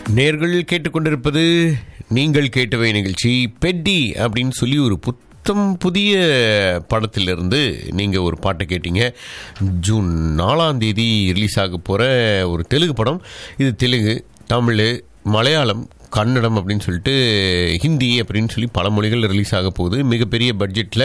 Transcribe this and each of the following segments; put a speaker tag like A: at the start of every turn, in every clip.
A: நேர்கள் கேட்டுக்கொண்டிருப்பது நீங்கள் கேட்டவை நிகழ்ச்சி பெட்டி அப்படின்னு சொல்லி ஒரு புத்தம் புதிய படத்திலிருந்து நீங்கள் ஒரு பாட்டை கேட்டீங்க ஜூன் நாலாம் தேதி ரிலீஸ் ஆக போகிற ஒரு தெலுங்கு படம் இது தெலுங்கு தமிழ் மலையாளம் கன்னடம் அப்படின்னு சொல்லிட்டு ஹிந்தி அப்படின்னு சொல்லி பல மொழிகள் ரிலீஸ் ஆக போகுது மிகப்பெரிய பட்ஜெட்டில்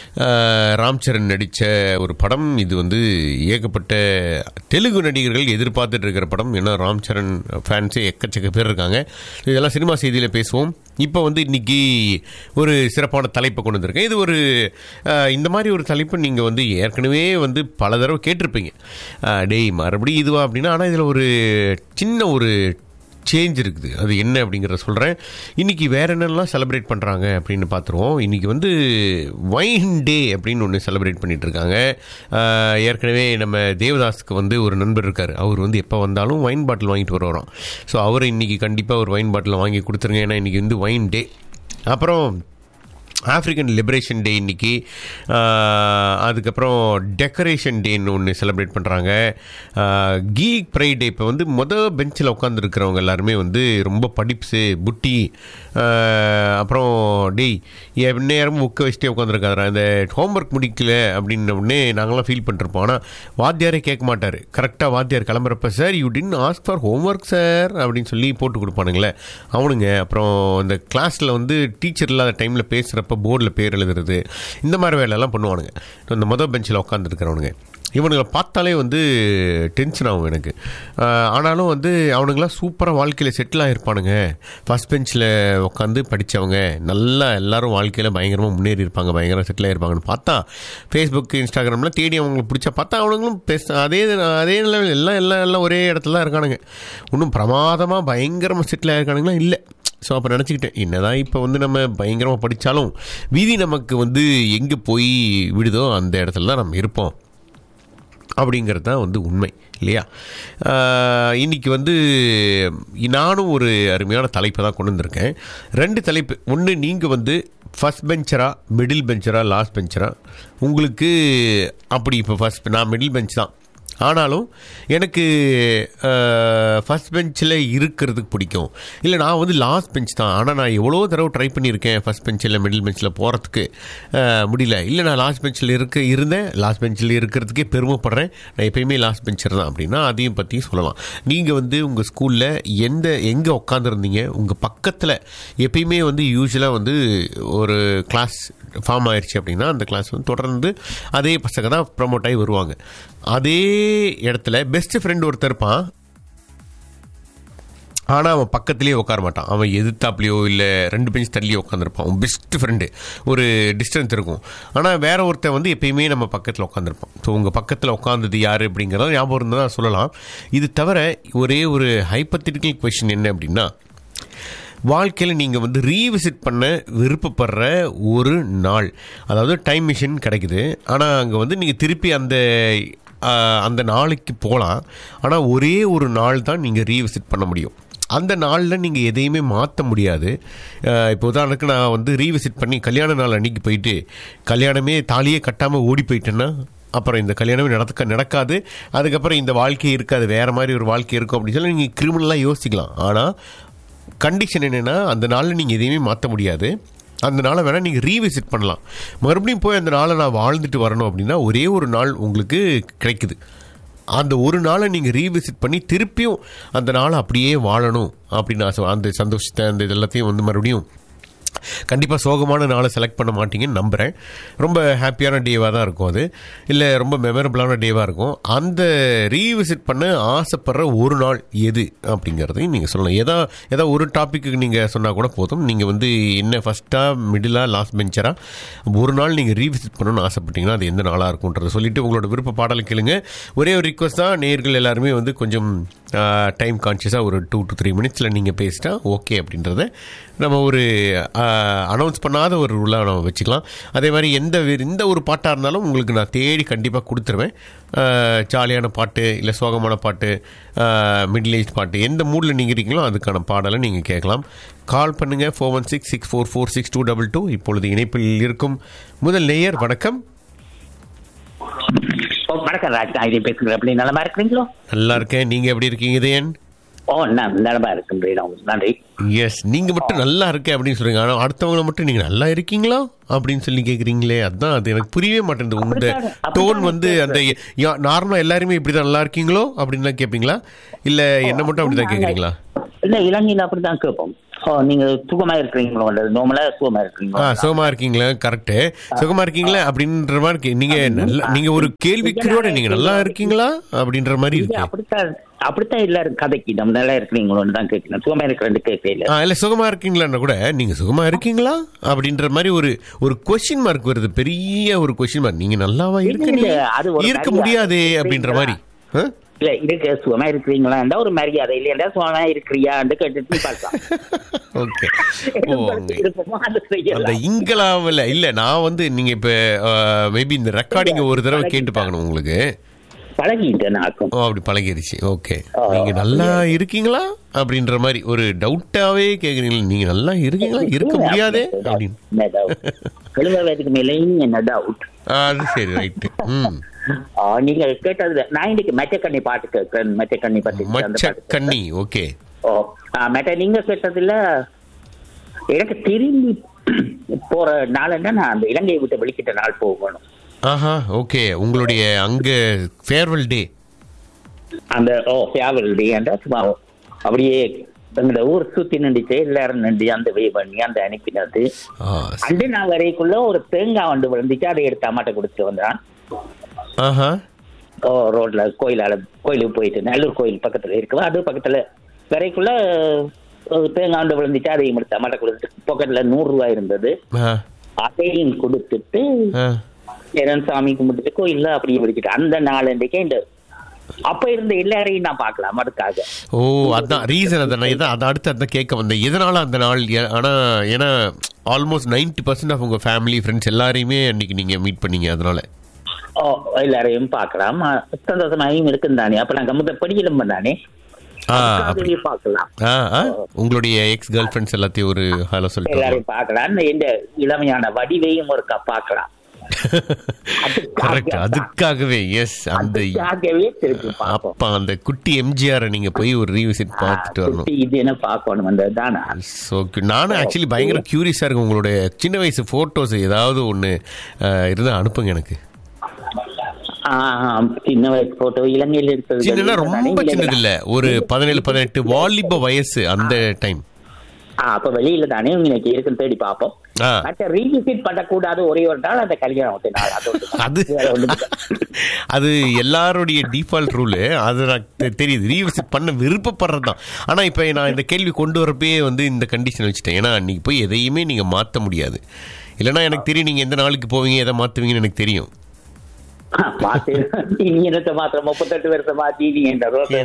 A: ராம் சரண் நடித்த ஒரு படம் இது வந்து ஏகப்பட்ட தெலுங்கு நடிகர்கள் எதிர்பார்த்துட்டு இருக்கிற படம் ஏன்னா ராம் சரண் ஃபேன்ஸே எக்கச்சக்க பேர் இருக்காங்க இதெல்லாம் சினிமா செய்தியில் பேசுவோம் இப்போ வந்து இன்னைக்கு ஒரு சிறப்பான தலைப்பை கொண்டு வந்திருக்கேன் இது ஒரு அஹ், இந்த மாதிரி ஒரு தலைப்பு நீங்கள் வந்து ஏற்கனவே வந்து பல தடவை கேட்டிருப்பீங்க அஹ், டேய் மறுபடியும் இதுவா அப்படின்னா ஆனால் இதில் ஒரு சின்ன ஒரு சேஞ்ச் இருக்குது அது என்ன அப்படிங்கிறத சொல்கிறேன் இன்றைக்கி வேற என்னெல்லாம் செலிப்ரேட் பண்ணுறாங்க அப்படின்னு பார்த்துருவோம் இன்றைக்கி வந்து வைன் டே அப்படின்னு ஒன்று செலிப்ரேட் பண்ணிட்டு இருக்காங்க ஆஹ் ஏற்கனவே நம்ம தேவதாஸுக்கு வந்து ஒரு நண்பர் இருக்கார் அவர் வந்து எப்போ வந்தாலும் வைன் பாட்டில் வாங்கிட்டு வருவாராம் ஸோ அவர் இன்றைக்கி கண்டிப்பாக ஒரு வைன் பாட்டில் வாங்கி கொடுத்துருங்க ஏன்னா இன்றைக்கி வந்து வைன் டே அப்புறம் ஆஃப்ரிக்கன் லிபரேஷன் டே இன்னைக்கு ஆஹ், அதுக்கப்புறம் டெக்கரேஷன் டேன்னு ஒன்று செலிப்ரேட் பண்ணுறாங்க கீக் ப்ரைட் டே இப்போ வந்து மொதல் பெஞ்சில் உட்காந்துருக்கிறவங்க எல்லாருமே வந்து ரொம்ப படிப்ஸு புட்டி ஆஹ், அப்புறம் டேய் என் நேரமும் புக்கை வச்சுட்டே உட்காந்துருக்காரு அந்த ஹோம்ஒர்க் முடிக்கல அப்படின்ன உடனே நாங்களாம் ஃபீல் பண்ணிருப்போம் ஆனால் வாத்தியாரே கேட்க மாட்டார் கரெக்டாக வாத்தியார் கிளம்புறப்ப sir you didn't ask for homework sir அப்படின்னு சொல்லி போட்டு கொடுப்பானுங்களே அவனுங்க அப்புறம் இந்த கிளாஸில் வந்து டீச்சர் இல்லாத டைமில் பேசுகிறப்ப போர்டில் பேர் எழுதுறது இந்த மாதிரி வேலையெல்லாம் பண்ணுவானுங்க இந்த மொதல் பெஞ்சில் உட்காந்துருக்கிறவனுங்க இவனுங்களை பார்த்தாலே வந்து டென்ஷன் ஆகும் எனக்கு ஆஹ் ஆனாலும் வந்து அவனுங்களாம் சூப்பராக வாழ்க்கையில் செட்டில் ஆகிருப்பானுங்க ஃபஸ்ட் பெஞ்சில் உட்காந்து படித்தவங்க நல்லா எல்லாரும் வாழ்க்கையில் பயங்கரமாக முன்னேறி இருப்பாங்க பயங்கரமாக செட்டில் ஆகிருப்பாங்கன்னு பார்த்தா ஃபேஸ்புக் இன்ஸ்டாகிராமில் தேடி அவங்களுக்கு பிடிச்சா பார்த்தா அவனுங்களும் பேச அதே அதே லெவல் எல்லாம் எல்லாம் எல்லாம் ஒரே இடத்துல தான் இருக்கானுங்க இன்னும் பிரமாதமாக பயங்கரமாக செட்டில் ஆகிருக்கானுங்களா இல்லை ஸோ அப்போ நினச்சிக்கிட்டேன் என்னதான் இப்போ வந்து நம்ம பயங்கரமாக படித்தாலும் விதி நமக்கு வந்து எங்கே போய் விடுதோ அந்த இடத்துல தான் நம்ம இருப்போம் அப்படிங்கிறது தான் வந்து உண்மை இல்லையா ஆஹ் இன்னைக்கு வந்து நானும் ஒரு அருமையான தலைப்பை தான் கொண்டு வந்திருக்கேன் ரெண்டு தலைப்பு ஒன்று நீங்கள் வந்து ஃபஸ்ட் பெஞ்சரா மிடில் பெஞ்சரா லாஸ்ட் பெஞ்சரா உங்களுக்கு அப்படி இப்போ ஃபஸ்ட் நான் மிடில் பெஞ்ச் தான் ஆனாலும் எனக்கு ஃபஸ்ட் பெஞ்சில் இருக்கிறதுக்கு பிடிக்கும் இல்லை நான் வந்து லாஸ்ட் பெஞ்ச் தான் ஆனால் நான் எவ்வளோ தடவை ட்ரை பண்ணியிருக்கேன் ஃபஸ்ட் பெஞ்சில் மிடில் பெஞ்சில் போகிறதுக்கு முடியல இல்லை நான் லாஸ்ட் பெஞ்சில் இருக்க இருந்தேன் லாஸ்ட் பெஞ்சில் இருக்கிறதுக்கே பெருமைப்படுறேன் நான் எப்பயுமே லாஸ்ட் பெஞ்சர் தான் அப்படின்னா அதையும் பற்றி சொல்லலாம் நீங்கள் வந்து உங்கள் ஸ்கூலில் எந்த எங்கே உட்காந்துருந்தீங்க உங்கள் பக்கத்தில் எப்பயுமே வந்து யூஸ்வலாக வந்து ஒரு கிளாஸ் ஃபார்ம் ஆயிடுச்சு அப்படின்னா அந்த கிளாஸ் வந்து தொடர்ந்து அதே பசங்க தான் ப்ரமோட் ஆகி வருவாங்க அதே இடத்துல பெஸ்ட் ஃப்ரெண்ட் ஒருத்தர் இருப்பான் ஆனால் அவன் பக்கத்துலேயே உட்கார மாட்டான் அவன் எதிர்த்தாப்லேயோ இல்லை ரெண்டு பெஞ்ச் தள்ளியோ உட்காந்துருப்பான் அவன் பெஸ்ட் ஃப்ரெண்டு ஒரு டிஸ்டன்ஸ் இருக்கும் ஆனால் வேற ஒருத்தன் வந்து எப்பயுமே நம்ம பக்கத்தில் உட்காந்துருப்பான் ஸோ உங்கள் பக்கத்தில் உட்காந்தது யார் அப்படிங்கிறத ஞாபகம் இருந்தால் சொல்லலாம் இது தவிர ஒரே ஒரு ஹைப்பத்திட்டிக்கல் கொஷின் என்ன அப்படின்னா வாழ்க்கையில் நீங்கள் வந்து ரீவிசிட் பண்ண விருப்பப்படுற ஒரு நாள் அதாவது டைம் மிஷின் கிடைக்குது ஆனால் அங்கே வந்து நீங்கள் திருப்பி அந்த ஆஹ், அந்த நாளைக்கு போகலாம் ஆனால் ஒரே ஒரு நாள் தான் நீங்கள் ரீவிசிட் பண்ண முடியும் அந்த நாளில் நீங்கள் எதையுமே மாற்ற முடியாது ஆஹ், இப்போ உதாரணத்துக்கு நான் வந்து ரீவிசிட் பண்ணி கல்யாண நாள் அன்னைக்கு போயிட்டு கல்யாணமே தாலியே கட்டாமல் ஓடி போயிட்டேன்னா அப்புறம் இந்த கல்யாணமே நடக்க நடக்காது அதுக்கப்புறம் இந்த வாழ்க்கை இருக்காது வேற மாதிரி ஒரு வாழ்க்கை இருக்கும் அப்படின்னு சொல்லி நீங்கள் கிரிமினலாக யோசிக்கலாம் ஆனால் கண்டிஷன் என்னென்னா அந்த நாளில் நீங்கள் எதையுமே மாற்ற முடியாது அந்த நாளை வேணால் நீங்கள் ரீவிசிட் பண்ணலாம் மறுபடியும் போய் அந்த நாளை நான் வாழ்ந்துட்டு வரணும் அப்படின்னா ஒரே ஒரு நாள் உங்களுக்கு கிடைக்குது அந்த ஒரு நாளை நீங்கள் ரீவிசிட் பண்ணி திருப்பியும் அந்த நாளை அப்படியே வாழணும் அப்படின்னு ஆசை அந்த சந்தோஷத்தை அந்த இது எல்லாத்தையும் வந்து மறுபடியும் கண்டிப்பாக சோகமான நாளை செலக்ட் பண்ண மாட்டீங்கன்னு நம்புகிறேன் ரொம்ப ஹாப்பியான டேவாக தான் இருக்கும் அது இல்லை ரொம்ப மெமரபிளான டேவாக இருக்கும் அந்த ரீவிசிட் பண்ண ஆசைப்படுற ஒரு நாள் எது அப்படிங்கிறதையும் நீங்கள் சொல்லலாம் எதா ஏதோ ஒரு டாப்பிக்கு நீங்கள் சொன்னால் கூட போதும் நீங்கள் வந்து என்ன ஃபஸ்ட்டாக மிடிலாக லாஸ்ட் பெஞ்சராக ஒரு நாள் நீங்கள் ரீவிசிட் பண்ணணும்னு ஆசைப்பட்டீங்கன்னா அது எந்த நாளாக இருக்கும்ன்றதை சொல்லிட்டு உங்களோட விருப்ப பாடலை கேளுங்க ஒரே ஒரு ரிக்வஸ்ட் தான் நேர்கள் எல்லாருமே வந்து கொஞ்சம் டைம் கான்ஷியஸாக ஒரு டூ டு த்ரீ மினிட்ஸில் நீங்கள் பேசிட்டா ஓகே அப்படின்றத நம்ம ஒரு அனௌன்ஸ் பண்ணாத ஒரு ரூலாக நம்ம வச்சுக்கலாம் அதே மாதிரி எந்த வே- எந்த ஒரு பாட்டாக இருந்தாலும் உங்களுக்கு நான் தேடி கண்டிப்பாக கொடுத்துருவேன் ஆஹ், ஜாலியான பாட்டு இல்லை சோகமான பாட்டு மிடில் ஏஜ் பாட்டு எந்த மூடில் நீங்கள் இருக்கீங்களோ அதுக்கான பாடலை நீங்கள் கேட்கலாம் கால் பண்ணுங்கள் four one six six four four six two double two இப்பொழுது இணைப்பில் இருக்கும் முதல் நேயர் வணக்கம்
B: ஓ வணக்கம் ராஜ் நான் இதை பேசுகிறேன் எப்படி நலமா இருக்கிறீங்களோ
A: நல்லா இருக்கேன் நீங்கள் எப்படி இருக்கீங்க இதயன்
B: ஓ நான் நலமா இருக்கின்றேன் நன்றி
A: எஸ் நீங்க மட்டும் நல்லா இருக்க அப்படின்னு சொல்றீங்க ஆனா அடுத்தவங்கள மட்டும் நீங்க நல்லா இருக்கீங்களா அப்படின்னு சொல்லி கேக்குறீங்களே அதான் அது எனக்கு புரியவே மாட்டேங்குது உங்க
B: அப்படித்தான், அப்படித்தான்
A: டோன் வந்து அந்த நார்மலா எல்லாருமே இப்படிதான் நல்லா இருக்கீங்களோ அப்படின்னு கேப்பீங்களா இல்ல என்ன மட்டும் அப்படிதான் கேக்குறீங்களா
B: இல்ல இலங்கையில அப்படிதான் கேட்போம் ஓ நீங்க சுகமா இருக்கிறீங்களோ அல்லது நார்மலா சுகமா
A: ஆ
B: இருக்கிறீங்களோ
A: சுகமா இருக்கீங்களா கரெக்ட் சுகமா இருக்கீங்களா அப்படின்ற மாதிரி கே- நீங்க நல்ல நீங்க ஒரு கேள்விக்குறியோட நீங்க நல்லா இருக்கீங்களா அப்படின்ற மாதிரி
B: இது
A: இருக்கு
B: அப்படித்தான் அப்படித்தான் எல்லாரும் கதைக்கு நம்ம நல்லா இருக்கிறீங்களோன்னு தான் கேட்கணும் சுகமா இருக்கிறேன்னு கேட்கல இல்ல
A: ஆ இல்ல சுகமா இருக்கீங்களான்னா கூட நீங்க சுகமா இருக்கீங்களா அப்படின்ற மாதிரி ஒரு ஒரு கொஸ்டின் மார்க் வருது பெரிய ஒரு கொஸ்டின் மார்க் நீங்க நல்லாவா இருக்க
B: இல்ல, அது ஒரு
A: இருக்க
B: மரியாதை.
A: முடியாதே அப்படின்ற மாதிரி ஆ?
B: இல்ல இருக்க சுகமா இருக்கிறீங்களாண்டா ஒரு மரியாதை இல்லையா சுகமா இருக்கிறியான்னு கேட்டுட்டு பார்க்கலாம்
A: ஓகே ஓ
B: உங்களுக்கு
A: அங்க-
B: விருப்பமோ அதை
A: அந்த
B: செய்யலாம்
A: இங்கலாவில் இல்ல நான் வந்து நீங்க இப்ப மேபி இந்த ரெக்கார்டிங் ஒரு தடவை கேட்டு பார்க்கணும் உங்களுக்கு
B: பழகிட்டேன் ஆக்கும்
A: ஓ அப்படி பழகிருச்சு ஓகே
B: ஆ,
A: நீங்க நல்லா இருக்கீங்களா அப்படின்ற மாதிரி ஒரு டவுட்டாவே கேக்குறீங்களா நீங்க நல்லா இருக்கீங்களா இருக்க முடியாதே அப்படின்னு
B: எழுபது வயதுக்கு மேலேயும் என்ன டவுட்
A: ஆ, அது சரி ரைட்டு ம்
B: நீங்க கேட்டது நான் இன்னைக்கு மெச்சக்கண்ணி பாட்டு கேட்கிறேன் மெச்சக்கண்ணி பத்தி அந்த
A: மச்ச
B: பாட்டு.
A: கண்ணி ஓகே
B: ஓ ஆ, மெட்ட நீங்க கேட்டதுல எனக்கு திரும்பி போற நாள் என்ன நான் அந்த இலங்கையை விட்டு வெளிக்கிட்ட நாள் போகணும்
A: ஆஹா ஓகே உங்களுடைய அங்க ஃபேர்வெல் டே
B: அந்த ஓ ஃபேவல் டே அந்த சும்மா அப்படியே எங்களோட ஊர் சுத்தி நின்றுச்சு எல்லாரும் நின்று அந்த வே பண்ணி அந்த அனுப்பினது அண்டு நான் வரைக்குள்ள ஒரு தேங்காய் வந்து விழுந்துச்சு அதை எடுத்து அம்மாட்ட கொடுத்துட்டு வந்தான்
A: ஆஹா
B: ஓ ரோட்ல கோயிலால கோயிலுக்கு போயிட்டு நல்லூர் கோயில் பக்கத்துல இருக்குது அது பக்கத்துல வரைக்குள்ள ஒரு தேங்காய் வந்து விழுந்துச்சு அதையும் எடுத்து அம்மாட்ட கொடுத்துட்டு பாக்கெட்ல நூறு ரூபாய் இருந்தது
A: ஆ,
B: அதையும் கொடுத்துட்டு
A: ஆ.
B: இறைவன் சாமி கும்பிட்டுட்டு கோயில்ல அப்படியே விடுக்கிட்டு அந்த நாளன்றைக்கே இந்த அப்ப இருந்த எல்லாரையும் நான் பார்க்கலாம் அதுக்காக
A: ஓ அதான் ரீசன் அதான் நான் இதான் அதை அடுத்து அதான் கேட்க வந்தேன் எதனால அந்த நாள் ஏ- ஆனா ஏன்னா ஆல்மோஸ்ட் 90% பர்சன்ட் ஆஃப் உங்க ஃபேமிலி ஃப்ரெண்ட்ஸ் எல்லாரையுமே அன்னைக்கு நீங்க மீட் பண்ணீங்க அதனால
B: ஓ எல்லாரையும் பார்க்கலாம் அஹ் சந்தோஷமாயும் இருக்கும் தானே அப்ப நாங்க முத படியிலும் தானே
A: ஆ அப்படி
B: அதுக்காகவே பார்க்கலாம்
A: ஆ ஆ உங்களுடைய எக்ஸ் கேர்ள் ஃப்ரெண்ட்ஸ் எல்லாத்தையும் ஒரு ஹலோ சொல்லிட்டு வரலாம்.
B: எல்லாரையும் பார்க்கலாம் இந்த இளமையான வடிவையும் ஒருக்கா பார்க்கலாம்
A: கரெக்ட் அதுக்காகவே எஸ் அந்த
B: அதுக்காகவே திருப்பி பார்ப்போம்
A: அப்பா அந்த குட்டி எம்ஜிஆரை நீங்க போய் ஒரு ரீவிசிட் பார்த்துட்டு வரணும்
B: குட்டி இது என்ன பார்க்கணும் அந்த தானா
A: ஸோ நானும் ஆக்சுவலி பயங்கர கியூரியஸாக இருக்கும் உங்களுடைய சின்ன வயசு ஃபோட்டோஸ் ஏதாவது ஒன்று இருந்தால் அனுப்புங்க எனக்கு
B: ஆஹ், சின்ன வயசு போட்டோ இலங்கையில் இருக்கிறது
A: சின்னனா ரொம்ப சின்னது இல்ல ஒரு பதினேழு பதினெட்டு வாலிப வயசு அந்த டைம்
B: ஆஹ், அப்ப வெளியில தானே இன்னைக்கு இருக்குன்னு தேடி பார்ப்போம்
A: ஆ
B: மற்ற ரீவிசிட் பண்ணக்கூடாது ஒரே ஒரு நாள் அந்த கல்யாணம் நாள் அது ஒண்ணுதான்.
A: அது
B: வேற ஒண்ணும் இல்ல.
A: அது எல்லாருடைய டிஃபால்ட் ரூலு அது எனக்கு தெ- தெரியுது ரீவிசிட் பண்ண விருப்பப்படுறது தான் ஆனால் இப்போ நான் இந்த கேள்வி கொண்டு வரப்பே வந்து இந்த கண்டிஷன் வச்சுட்டேன் ஏன்னா அன்னைக்கு போய் எதையுமே நீங்கள் மாற்ற முடியாது இல்லைன்னா எனக்கு தெரியும் நீங்கள் எந்த நாளுக்கு போவீங்க எதை மாற்றுவீங்கன்னு எனக்கு தெரியும்
B: மாத்து. இனி என்னத்த மாத்திரம் முப்பத்தெட்டு வருஷம் மாத்தி நீ என்ற ரோட்ல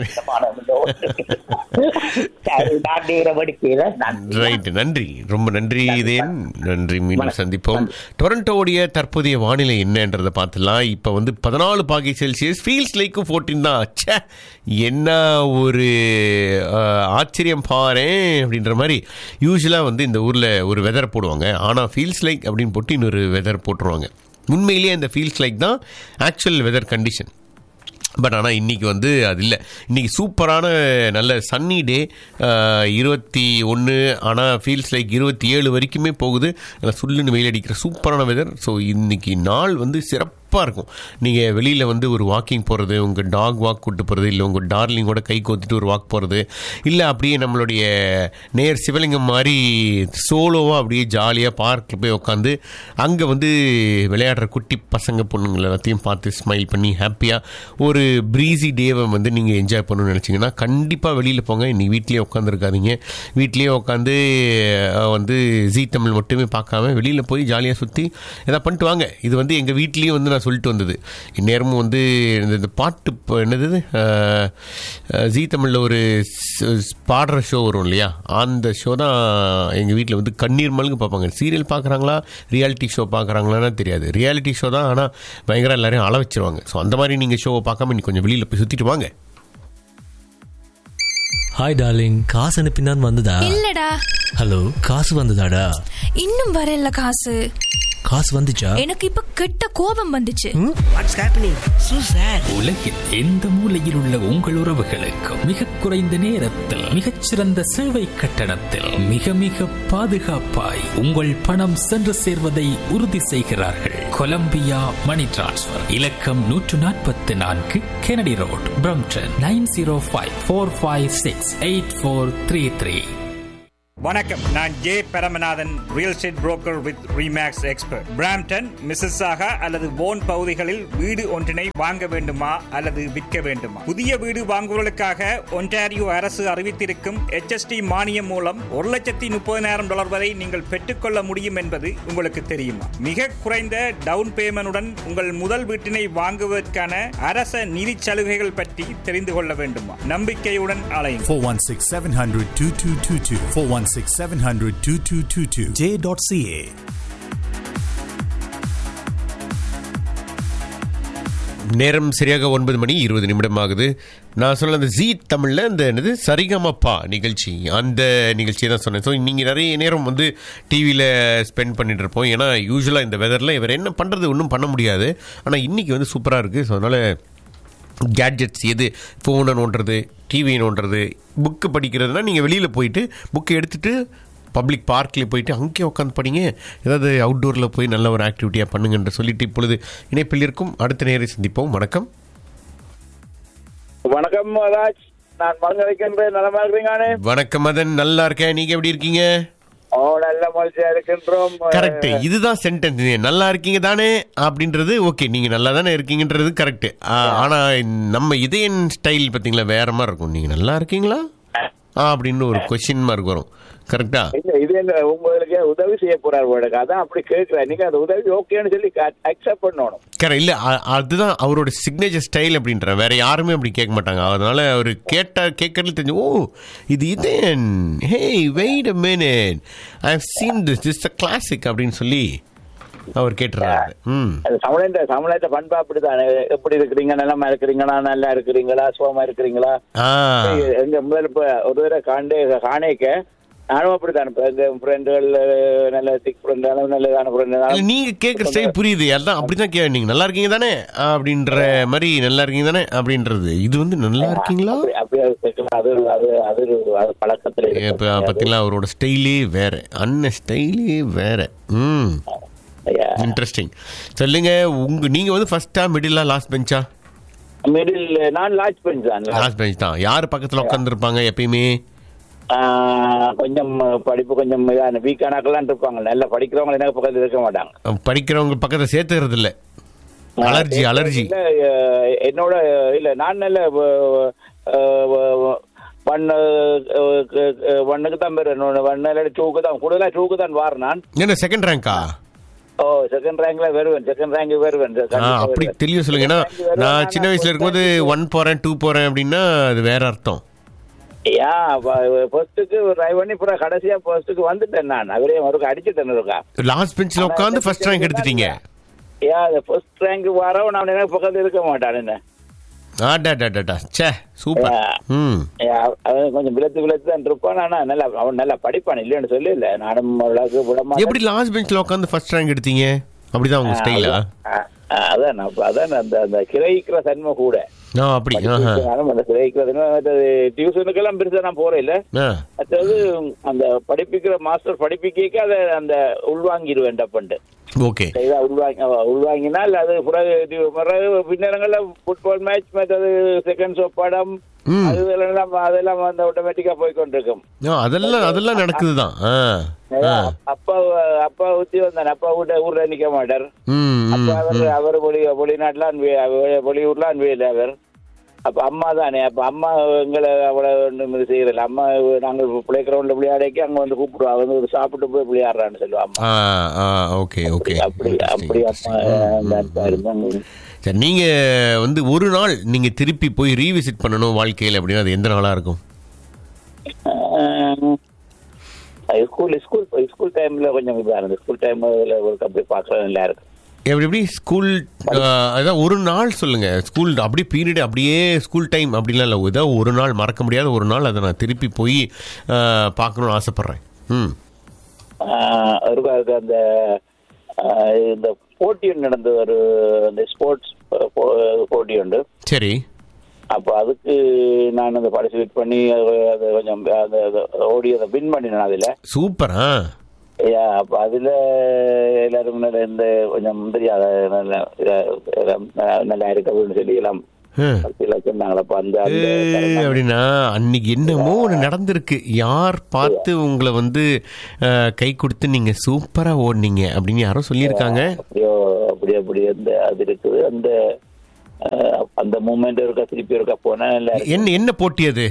B: நடவடிக்கையில
A: ரைட் நன்றி ரொம்ப நன்றி இதேன் நன்றி மீண்டும் சந்திப்போம் டொரண்டோடைய தற்போதைய வானிலை என்னன்றதை பார்த்துலாம் இப்போ வந்து பதினாலு பாகை செல்சியஸ் ஃபீல்ஸ் லைக்கும் ஃபோர்டீன் தான் ச்சே என்ன ஒரு அஹ், ஆச்சரியம் பாரேன் அப்படின்ற மாதிரி யூஸ்வலாக வந்து இந்த ஊரில் ஒரு வெதர் போடுவாங்க ஆனால் ஃபீல்ஸ் லைக் அப்படின்னு போட்டு இன்னொரு வெதர் போட்டுருவாங்க உண்மையிலேயே அந்த ஃபீல்ஸ் லைக் தான் ஆக்சுவல் வெதர் கண்டிஷன் பட் ஆனால் இன்னைக்கு வந்து அது இல்லை இன்னைக்கு சூப்பரான நல்ல சன்னி டே இருபத்தி ஒன்று ஆனால் ஃபீல்ஸ் லைக் இருபத்தி ஏழு வரைக்குமே போகுது நல்லா சுள்ளுன்னு வெயில் அடிக்கிற சூப்பரான வெதர் ஸோ இன்னைக்கு நாள் வந்து சிறப்பாக இருக்கும் நீங்கள் வெளியில் வந்து ஒரு வாக்கிங் போகிறது உங்கள் டாக் வாக் கூட்டு போகிறது இல்லை உங்கள் டார்லிங்கோட கை கோத்துட்டு ஒரு வாக் போகிறது இல்லை அப்படியே நம்மளுடைய நேர் சிவலிங்கம் மாதிரி சோலோவாக அப்படியே ஜாலியாக பார்க்கில் போய் உட்காந்து அங்கே வந்து விளையாடுற குட்டி பசங்க பொண்ணுங்களை எல்லாத்தையும் பார்த்து ஸ்மைல் பண்ணி ஹாப்பியாக ஒரு ப்ரீஸி டேவை வந்து நீங்கள் என்ஜாய் பண்ணணும்னு நினச்சிங்கன்னா கண்டிப்பாக வெளியில் போங்க இன்னைக்கு வீட்லேயே உட்காந்துருக்காதீங்க வீட்லேயே உட்காந்து அஹ், வந்து ஜீ தமிழ் மட்டுமே பார்க்காம வெளியில் போய் ஜாலியாக சுற்றி எதாவது பண்ணிட்டு வாங்க இது வந்து எங்கள் வீட்லேயும் வந்து நான் சொல்லிட்டு வந்தது இந்நேரமும் வந்து இந்த இந்த பாட்டு இப்போ என்னது அஹ், அஹ், ஜீ தமிழில் ஒரு ஸ்- ஸ்- பாடுற ஷோ வரும் இல்லையா அந்த ஷோ தான் எங்கள் வீட்டில் வந்து கண்ணீர் மல்கு பார்ப்பாங்க சீரியல் பார்க்குறாங்களா ரியாலிட்டி ஷோ பார்க்குறாங்களான்னு தெரியாது ரியாலிட்டி ஷோ தான் ஆனால் பயங்கர எல்லாரையும் அள வச்சிருவாங்க ஸோ அந்த மாதிரி நீங்கள் ஷோவை பார்க்காம நீ கொஞ்சம் வெளியில் போய் சுற்றிட்டு வாங்க
C: ஹாய் டார்லிங் காசு அனுப்பினான் வந்ததா
D: இல்லடா
C: ஹலோ காசு வந்ததாடா
D: இன்னும் வரல காசு
C: காசு வந்துச்சா
D: எனக்கு இப்ப கெட்ட கோபம் வந்துச்சு
E: வாட்ஸ் ஹேப்பனிங் சூ சார்
F: உலகில் எந்த மூலையில் உள்ள உங்கள் உறவுகளுக்கும் மிக குறைந்த நேரத்தில் மிகச்சிறந்த சேவை கட்டணத்தில் மிக மிக பாதுகாப்பாய் உங்கள் பணம் சென்று சேர்வதை உறுதி செய்கிறார்கள் கொலம்பியா மணி டிரான்ஸ்ஃபர் இலக்கம் நூற்று நாற்பத்தி நான்கு Kennedy road Brampton nine zero five four five six eight four three three
G: வணக்கம் நான் J Paramanathan real estate broker with ReMax expert Brampton Mississauga அல்லது போன் பகுதிகளில் வீடு ஒன்றினை வாங்க வேண்டுமா அல்லது விற்க வேண்டுமா புதிய வீடு வாங்குவதற்காக ஒன்டாரியோ அரசு அறிவித்திருக்கும் HST மானியம் மூலம் ஒரு லட்சத்தி முப்பதினாயிரம் டாலர் வரை நீங்கள் பெற்றுக்கொள்ள முடியும் என்பது உங்களுக்கு தெரியுமா மிக குறைந்த டவுன் பேமெண்டுடன் உங்கள் முதல் வீட்டினை வாங்குவதற்கான அரச நிதி சலுகைகள் பற்றி தெரிந்து கொள்ள வேண்டுமா நம்பிக்கையுடன் அலையும்
H: 416 700 2222. 416 700 2222. J.ca.
A: நேரம் சரியாக ஒன்பது மணி இருபது நிமிடம் ஆகுது நான் சொன்ன அந்த ஜீ தமிழில் இந்த என்னது சரிகமப்பா நிகழ்ச்சி அந்த நிகழ்ச்சியை தான் சொன்னேன் ஸோ நீங்கள் நிறைய நேரம் வந்து டிவியில் ஸ்பெண்ட் பண்ணிட்டு இருப்போம் ஏன்னா யூஸ்வலாக இந்த வெதரில் இவர் என்ன பண்ணுறது ஒன்றும் பண்ண முடியாது ஆனால் இன்றைக்கி வந்து சூப்பராக இருக்குது ஸோ அதனால் கேட்ஜெட்ஸ் எது ஃபோனை நோண்டுறது டிவி நோண்டுறது புக்கு படிக்கிறதுனா நீங்கள் வெளியில் போயிட்டு புக்கை எடுத்துகிட்டு பப்ளிக் பார்க்கில் போயிட்டு அங்கேயே உட்காந்து படிங்க ஏதாவது அவுட்டோரில் போய் நல்ல ஒரு ஆக்டிவிட்டியாக பண்ணுங்கன்ற சொல்லிட்டு இப்பொழுது இணைப்பில் இருக்கும் அடுத்த நேரை சந்திப்போம் வணக்கம்
I: வணக்கம் ராஜ் நான் மருந்தளிக்கின்றேன் நலமா இருக்கிறீங்கானே
A: வணக்கம் மதன் நல்லா இருக்கேன் நீங்கள் எப்படி இருக்கீங்க
I: ஓ நல்ல மகிழ்ச்சியா இருக்கின்றோம்
A: கரெக்ட் இதுதான் சென்டென்ஸ் நல்லா இருக்கீங்க தானே அப்படின்றது ஓகே நீங்க நல்லா தானே இருக்கீங்கன்றது கரெக்ட் ஆனா நம்ம இதயன் ஸ்டைல் பார்த்தீங்களா வேற மாதிரி இருக்கும் நீங்க நல்லா இருக்கீங்களா ஆ, அப்படின்னு ஒரு கொஸ்டின் மார்க் வரும் கரெக்டா
I: இல்ல இது என்ன உங்களுக்கு உதவி செய்ய போறார் உங்களுக்கு அதான் அப்படி கேட்கிறேன் நீங்க அந்த உதவி ஓகேன்னு சொல்லி அக்செப்ட் பண்ணணும்
A: கரெக்ட் இல்ல அ- அதுதான் அவரோட சிக்னேச்சர் ஸ்டைல் அப்படின்ற வேற யாருமே அப்படி கேட்க மாட்டாங்க அதனால அவர் கேட்ட கேட்கறது தெரிஞ்சு ஓ இது இதேன் hey wait a minute I have seen this this a classic அப்படின்னு சொல்லி அவர் கேட்டுறாரு ம்
I: அது தமிழன் தமிழத்த பண்பா அப்படித்தானே எப்படி இருக்கிறீங்க நலமா இருக்கிறீங்களா நல்லா இருக்கிறீங்களா சுகமா இருக்கிறீங்களா
A: ஆ
I: எங்க முதல்ல இப்ப ஒரு தடவை காண்டே காணேக்க நானும் அப்படித்தான் இப்ப எங்க ஃப்ரெண்டுகள் நல்ல சிக் ஃப்ரெண்ட் நல்லதான
A: இல்ல,
I: ஃப்ரெண்ட்
A: நீங்க கேக்குற ஸ்டைல் புரியுது அதான் அப்படிதான் கே நீங்க நல்லா இருக்கீங்க தானே அப்படின்ற மாதிரி நல்லா இருக்கீங்க தானே அப்படின்றது இது வந்து நல்லா இருக்கீங்களா
I: அப்படி அப்படியே கேட்கலாம். அது ஒரு- அது அது ஒரு- அது பழக்கத்துல
A: இப்ப
I: இருக்கு.
A: பாத்தீங்களா அவரோட ஸ்டைலே வேற அண்ணன் ஸ்டைலே வேற ம்
I: ஐயா.
A: இன்ட்ரெஸ்டிங் சொல்லுங்க உங்க நீங்க வந்து ஃபர்ஸ்டா மிடிலா லாஸ்ட் பெஞ்சா
I: மிடில் நான் லாட்ச் பெஞ்ச் தான்
A: லாஸ்ட் பெஞ்ச் தான் யார் பக்கத்துல உட்காந்துருப்பாங்க எப்பயுமே
I: ஆஹ் கொஞ்சம் படிப்பு கொஞ்சம் இதான வீக்கானாக்கெல்லாம் இருப்பாங்க நல்லா படிக்கிறவங்க எனக்கு பக்கத்துல இருக்க மாட்டாங்க
A: படிக்கிறவங்க பக்கத்துல சேர்த்துக்கிறது இல்ல அலர்ஜி அலர்ஜி
I: இல்ல, அஹ், என்னோட இல்ல நான் நல்ல ஒன்னு ஒன்னுக்கு தான் பேர் ஒன்னு டூக்கு தான் கூடுதலா டூக்கு தான் வார் நான்
A: என்ன செகண்ட் ரேங்கா
I: ஓ செகண்ட் ரேங்க்ல வருவேன் செகண்ட் ரேங்க் வருவேன்
A: ஆ அப்படி தெளிவா சொல்லுங்க ஏன்னா நான் சின்ன வயசுல இருக்கும்போது ஒன் போறேன் டூ போறேன் அப்படின்னா அது வேற அர்த்தம்
I: யா ஃபர்ஸ்ட்டுக்கு ட்ரை பண்ணி அப்புறம் கடைசியா ஃபர்ஸ்ட்டுக்கு வந்துட்டேன் நான் அவரே மறுக்க அடிச்சுட்டேன் இருக்கா
A: லாஸ்ட் பெஞ்சில் உட்காந்து ஃபர்ஸ்ட் ரேங்க் எடுத்துட்டீங்க
I: யா அந்த ஃபர்ஸ்ட் ரேங்க் வரவன் நான் எனக்கு பக்கத்துல இருக்க மாட்டான் என்ன
A: ஆடாடாடாடா ச்சே சூப்பர்
I: Yeah.
A: ம்
I: ஏ, அவ- அவன் கொஞ்சம் விளத்து விளத்து தான் இருப்பான் ஆனா நல்லா அவன் நல்லா படிப்பான் இல்லைன்னு சொல்லி இல்ல நானும் ஓரளவுக்கு விட மாட்டேன்.
A: எப்படி லாஸ்ட் பெஞ்சில் உட்காந்து ஃபர்ஸ்ட் ரேங்க் எடுத்தீங்க அப்படிதான் உங்க ஸ்டைலா
I: ஆ, ஆ, அதான் நான் அப்ப அதான் அந்த அந்த கிரகிக்கிற தன்மை கூட
A: ஆ அப்படி ஆஹா
I: படிக்கிறதுனாலும் அந்த கிரகிக்கிற தன்மை மற்றது டியூஷனுக்கெல்லாம் பெருசா நான் போறேன் இல்ல
A: ஆ
I: மற்றது அந்த படிப்பிக்கிற மாஸ்டர் படிப்பிக்க அதை அந்த உள்வாங்கிடுவேன் டப்பன்ட்டு
A: ஓகே
I: இதை உள்வாங்கி அவ- உள்வாங்கினால் அது பிறகு இது பிறகு பின்னரங்கள்ல ஃபுட்பால் மேட்ச் மற்றது செகண்ட் ஷோ படம்
A: ம்.
I: அது இதெல்லாம் அதெல்லாம் வந்து ஆட்டோமேட்டிக்கா போய் கொண்டிருக்கும்
A: ஆ அதெல்லாம் அதெல்லாம் நடக்குது தான் ஆ ஆ
I: அப்பா அப்பா ஊத்தி வந்தார் அப்பா வீட்ட ஊர்ல நிக்க மாட்டார்
A: ம்
I: அப்ப
A: ம்
I: அவர் அவர் வெளி வெளிநாட்டுல வெளியூர்ல அன்பையில் அவர் அப்ப அம்மா தானே அப்ப அம்மா எங்களை அவ்வளவு ஒன்றும் இது செய்யறதில்ல அம்மா நாங்கள் பிளே கிரவுண்ட்ல விளையாடைக்கு அங்க வந்து கூப்பிடுவா வந்து ஒரு சாப்பிட்டு போய் விளையாடுறான்னு சொல்லுவா அம்மா
A: ஆ ஆ ஓகே ஓகே
I: அப்படி அப்படி அம்மா அந்த அன்பா இருந்தாங்க
A: சரி நீங்க வந்து ஒரு நாள் நீங்க திருப்பி போய் ரீவிசிட் பண்ணணும் வாழ்க்கையில் அப்படின்னா அது எந்த நாளா இருக்கும்
I: ஸ்கூல் ஸ்கூல் ஸ்கூல் டைம்ல கொஞ்சம் இதா இருந்தது ஸ்கூல் டைம் அப்படி பார்க்கறது நல்லா இருக்கு
A: எப்படி எப்படி ஸ்கூல் அதான் ஒரு நாள் சொல்லுங்க ஸ்கூல் அப்படியே பீரியட் அப்படியே ஸ்கூல் டைம் அப்படிலாம் இல்லை ஏதோ ஒரு நாள் மறக்க முடியாத ஒரு நாள் அதை நான் திருப்பி போய் ஆ, பார்க்கணும்னு ஆசைப்பட்றேன் ம்
I: ஆஹ் ஒரு அதுக்கு அந்த ஆஹ் இந்த போட்டி ஒன்று நடந்து ஒரு இந்த ஸ்போர்ட்ஸ் போட்டி உண்டு
A: சரி
I: அப்போ அதுக்கு நான் அந்த பார்ட்டிசிபேட் பண்ணி அது அது கொஞ்சம் அந்த அது ஓடி அதை வின் பண்ணினேன் அதில்
A: சூப்பரா
I: ஐயா அப்போ அதில் எல்லாரும் முன்னாடி இந்த கொஞ்சம் தெரியாத நல்ல இதா- நல்லா இருக்கு அப்படின்னு சொல்லி எல்லாம்
A: ஹம்.
I: எல்லாம் சொன்னாங்களே அப்போ அந்த அந்த
A: ஏய், அப்படின்னா அன்னைக்கு என்னமோ ஒன்று நடந்திருக்கு யார் பார்த்து உங்களை வந்து அஹ், கை கொடுத்து நீங்க சூப்பரா ஓடுனீங்க அப்படின்னு யாரோ சொல்லியிருக்காங்க
I: அப்படியோ அப்படி அப்படி அந்த அது இருக்குது அந்த அஹ், அந்த மூமெண்ட் இருக்கா திருப்பி இருக்கா போனா இல்ல
A: என்ன என்ன போட்டி அது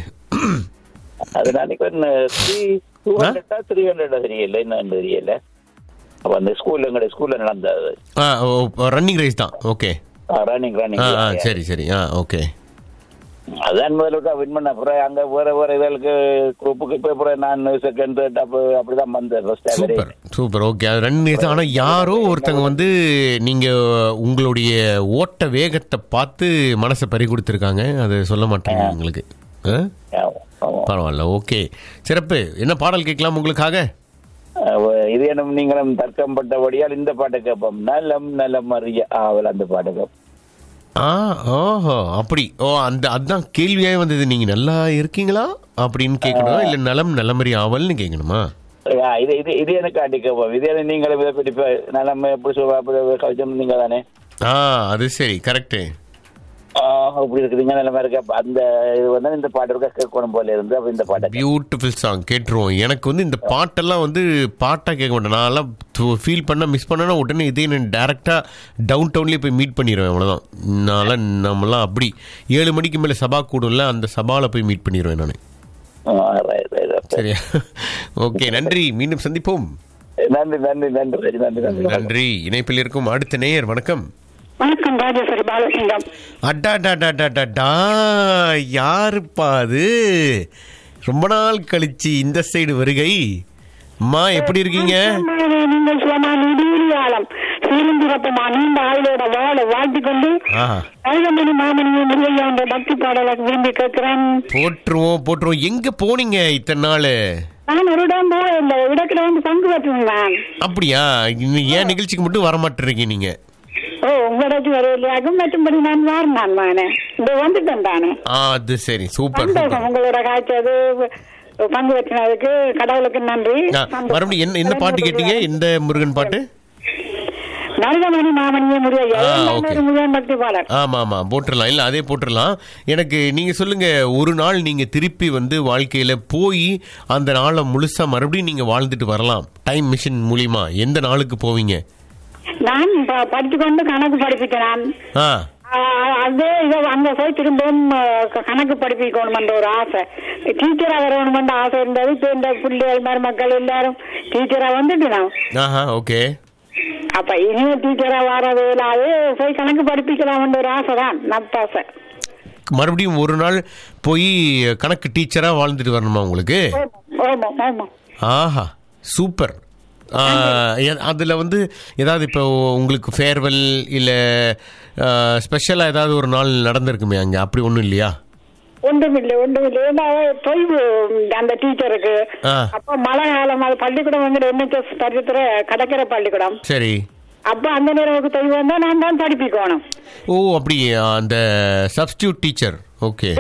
I: அது நினைக்கிறேன் த்ரீ டூ ஹண்ட்ரடா த்ரீ ஹண்ட்ரடா தெரியல என்னன்னு தெரியல அப்ப அந்த ஸ்கூல்ல எங்க ஸ்கூல்ல நடந்தது
A: ரன்னிங் ரேஸ் தான் ஓகே
I: ரன்னிங்
A: ஆ
I: ரன்னிங்
A: ஆ சரி சரி ஆ ஓகே
I: அதான் முதல்ல வின் பண்ண அப்புறம் அங்க வேற வேற இதற்கு குரூப்புக்கு போய் அப்புறம் நான் செகண்ட் தேர்ட் அப்ப அப்படிதான் வந்தேன் ஃபர்ஸ்ட்
A: சூப்பர் சூப்பர் ஓகே அது ரன் ரேஸ் ஆனா யாரோ ஒருத்தங்க வந்து நீங்க உங்களுடைய ஓட்ட வேகத்தை பார்த்து மனசை பறி கொடுத்துருக்காங்க அதை சொல்ல மாட்டேங்க உங்களுக்கு ஆ? பரவாயில்ல ஓகே சிறப்பு என்ன பாடல் கேட்கலாம் உங்களுக்காக
I: இது என்ன நீங்களும் தர்க்கம் பட்டபடியால் இந்த பாட்டை கேட்போம் நலம் நலம் அறிய ஆவல் அந்த பாட்டை கேட்போம்
A: ஆ ஓஹோ அப்படி ஓ அந்த அதான் கேள்வியாவே வந்தது நீங்க நல்லா இருக்கீங்களா அப்படின்னு கேட்கணுமா இல்ல நலம் நலமறி ஆவல்னு கேட்கணுமா
I: ஆ, இது இது இது எனக்கு அடி கேட்போம் இது என்ன நீங்களும் இதை பற்றி இப்ப நலம் எப்படி சொல்ல அப்படி கவிச்சம் நீங்க தானே
A: ஆ அது சரி கரெக்டு
I: ஆ, அப்படி இருக்குதுங்க நிலைமை இருக்கு அப்ப அந்த இது வந்து இந்த பாட்டு இருக்க கேட்கணும் போல இருந்து அப்ப இந்த பாட்டை
A: பியூட்டிஃபுல் சாங் கேட்டுருவோம் எனக்கு வந்து இந்த பாட்டெல்லாம் வந்து பாட்டாக கேட்க மாட்டேன் நான்லாம் ஃபீல் பண்ண மிஸ் பண்ணனா உடனே இதே நான் டேரெக்டாக டவுன் டவுன்லேயே போய் மீட் பண்ணிடுவேன் அவ்வளோதான் நான்லாம் நம்மலாம் அப்படி ஏழு மணிக்கு மேலே சபா கூடும்ல அந்த சபாவில் போய் மீட் பண்ணிடுவேன் நான்
I: ஆ, right, right, right.
A: சரியா ஓகே நன்றி மீண்டும் சந்திப்போம்
I: நன்றி நன்றி நன்றி நன்றி நன்றி
A: நன்றி இணைப்பில் இருக்கும் அடுத்த நேயர் வணக்கம்
J: வணக்கம் ராஜேஸ்வரி பாலசிங்கம்
A: அடாடாடாடாடா யாருப்பா அது ரொம்ப நாள் கழிச்சு இந்த சைடு வருகை அம்மா எப்படி இருக்கீங்க
J: நீங்கள் சும்மா நீடியாளம் சீரந்திரப்பமா நீண்ட ஆயுளோட வாழ வாழ்த்திக் கொண்டு
A: ஆஹா
J: கழுதமணி மாமணியை முருகையா என்ற பக்தி பாடலை விரும்பி கேட்கிறேன்
A: போட்டுருவோம் போட்டுருவோம் எங்க போனீங்க இத்தனை நாள்
J: நான் ஒரு இடம் போய் இந்த இடத்துல வந்து பங்கு பெற்றிருந்தேன்
A: அப்படியா இன்னும் ஏன் நிகழ்ச்சிக்கு மட்டும் வர மாட்டேறீங்க நீங்க
J: ஓ உங்களோட வரலையாகும் மற்றும்படி நான் வாரம் நான் நானே இந்த வந்துட்டேன் தானே
A: ஆ அது சரி சூப்பர்
J: சந்தோஷம்
A: சூப்பர்
J: உங்களோட காய்ச்சது பங்கு பெற்றினதுக்கு கடவுளுக்கு நன்றி
A: ஆ, மறுபடியும் என்ன என்ன பாட்டு கேட்டீங்க எந்த முருகன் பாட்டு
J: நரகமணி மாமணியை முருகையா
A: ஆ,
J: எல்லாமே
A: okay.
J: ஒரு முருகன் பக்தி பாடல்
A: ஆமா ஆமா போட்டுடலாம் இல்ல அதே போட்டுடலாம் எனக்கு நீங்க சொல்லுங்க ஒரு நாள் நீங்க திருப்பி வந்து வாழ்க்கையில போய் அந்த நாளை முழுசா மறுபடியும் நீங்க வாழ்ந்துட்டு வரலாம் டைம் மிஷின் மூலியமா எந்த நாளுக்கு போவீங்க
J: நான் ப- படித்துக்கொண்டு கணக்கு படிப்பிக்கிறேன்
A: ஆ
J: அதே இதை அங்க போய் திரும்பவும் அஹ், க- கணக்கு படிப்பிக்கணும் ஒரு ஆசை டீச்சரா வரணும்ன்ற ஆசை இருந்தது இப்ப இந்த பிள்ளைகள் மருமக்கள் எல்லாரும் டீச்சரா வந்துட்டு நான்
A: ஆஹா ஓகே
J: அப்ப இனியும் டீச்சரா வர இல்லாது போய் கணக்கு படிப்பிக்கலாம்ன்ற ஒரு ஆசை தான் நப்பாசை
A: மறுபடியும் ஒரு நாள் போய் கணக்கு டீச்சரா வாழ்ந்துட்டு வரணுமா உங்களுக்கு
J: ஆமா ஆமா
A: ஆஹா சூப்பர் ஆ, எ- அதுல வந்து ஏதாவது இப்போ உங்களுக்கு ஃபேர்வெல் இல்ல ஸ்பெஷலா ஏதாவது ஒரு நாள் நடந்திருக்குமே அங்க அப்படி ஒண்ணும் இல்லையா
J: ஒன்றுமில்லை ஒன்றுமில்லை ஏன்னா தொய்வு அந்த டீச்சருக்கு
A: ஆ
J: அப்ப மழை காலம் அது பள்ளிக்கூடம் வந்து என்ஹெச்எஸ் பரிசுத்துற கடற்கரை பள்ளிக்கூடம்
A: சரி
J: அப்ப அந்த நேரம் தொய்வு வந்தா நான் தான் படிப்பிக்கணும்
A: ஓ அப்படி அந்த சப்ஸ்டியூட் டீச்சர் ஓகே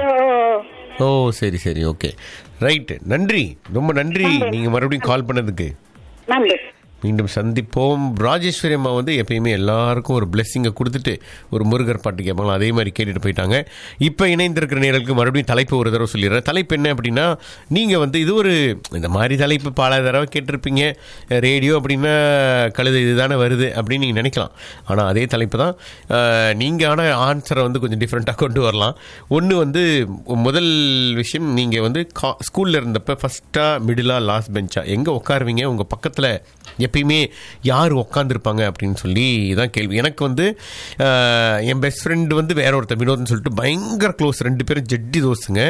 A: ஓ சரி சரி ஓகே ரைட் நன்றி ரொம்ப நன்றி நீங்க மறுபடியும் கால் பண்ணதுக்கு
J: நன்றி
A: மீண்டும் சந்திப்போம் ராஜேஸ்வரி அம்மா வந்து எப்பயுமே எல்லாருக்கும் ஒரு பிளெஸ்ஸிங்கை கொடுத்துட்டு ஒரு முருகர் பாட்டு கேட்பாங்க அதே மாதிரி கேட்டுட்டு போயிட்டாங்க இப்போ இணைந்திருக்கிற நேரலுக்கு மறுபடியும் தலைப்பு ஒரு தடவை சொல்லிடுறேன் தலைப்பு என்ன அப்படின்னா நீங்கள் வந்து இது ஒரு இந்த மாதிரி தலைப்பு பல தடவை கேட்டிருப்பீங்க ரேடியோ அப்படின்னா கழுது இதுதானே வருது அப்படின்னு நீங்கள் நினைக்கலாம் ஆனால் அதே தலைப்பு தான் நீங்கள் ஆனால் ஆன்சரை வந்து கொஞ்சம் டிஃப்ரெண்ட்டாக கொண்டு வரலாம் ஒன்று வந்து முதல் விஷயம் நீங்கள் வந்து கா ஸ்கூலில் இருந்தப்ப ஃபஸ்ட்டாக மிடிலாக லாஸ்ட் பெஞ்சா எங்கே உட்காருவீங்க உங்கள் பக்கத்தில் எப்பயுமே யார் உட்காந்துருப்பாங்க அப்படின்னு சொல்லி தான் கேள்வி எனக்கு வந்து அஹ், என் பெஸ்ட் ஃப்ரெண்டு வந்து வேற ஒருத்தர் வினோத்னு சொல்லிட்டு பயங்கர க்ளோஸ் ரெண்டு பேரும் ஜட்டி தோசுங்க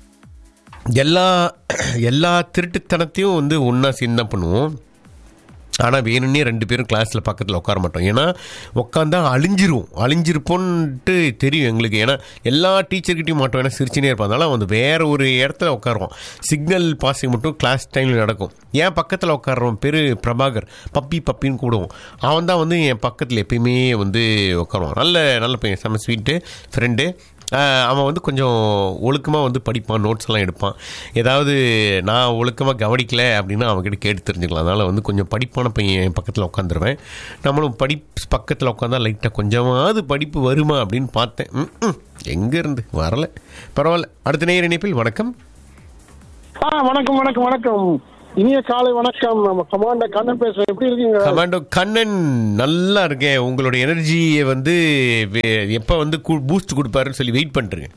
A: எல்லா எல்லா திருட்டுத்தனத்தையும் வந்து ஒன்றா சேர்ந்து தான் பண்ணுவோம் ஆனால் வேணும்னே ரெண்டு பேரும் கிளாஸில் பக்கத்தில் உட்கார மாட்டோம் ஏன்னா உட்காந்தா அழிஞ்சிரும் அழிஞ்சிருப்போன்ட்டு தெரியும் எங்களுக்கு ஏன்னா எல்லா டீச்சர்கிட்டையும் மாட்டோம் ஏன்னா சிரிச்சுனே இருப்போம் அதனால வந்து வேற ஒரு இடத்துல உட்காருவோம் சிக்னல் பாசிங் மட்டும் கிளாஸ் டைமில் நடக்கும் ஏன் பக்கத்தில் உட்காடுறோம் பேர் பிரபாகர் பப்பி பப்பின்னு கூடுவோம் அவன் தான் வந்து என் பக்கத்தில் எப்பயுமே வந்து உட்காருவான் நல்ல நல்ல பையன் செம்ம ஸ்வீட்டு ஃப்ரெண்டு ஆஹ் அவன் வந்து கொஞ்சம் ஒழுக்கமாக வந்து படிப்பான் நோட்ஸ் எல்லாம் எடுப்பான் ஏதாவது நான் ஒழுக்கமாக கவனிக்கல அப்படின்னா அவன்கிட்ட கேட்டு தெரிஞ்சுக்கலாம் அதனால் வந்து கொஞ்சம் படிப்பான பையன் என் பக்கத்தில் உட்காந்துருவேன் நம்மளும் படி பக்கத்தில் உட்காந்தா லைட்டாக கொஞ்சமாவது படிப்பு வருமா அப்படின்னு பார்த்தேன் ம் எங்கேருந்து வரல பரவாயில்ல அடுத்த நேர இணைப்பில் வணக்கம்
K: ஆ வணக்கம் வணக்கம் வணக்கம் இனிய காலை வணக்கம் நம்ம கமாண்டர் கண்ணன் பேசுறேன் எப்படி இருக்கீங்க
A: கமாண்டோ கண்ணன் நல்லா இருக்கேன் உங்களோட எனர்ஜியை வந்து வே- எப்போ வந்து பூஸ்ட் கொடுப்பாருன்னு சொல்லி வெயிட் பண்ணிருங்க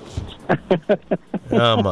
A: ஆமா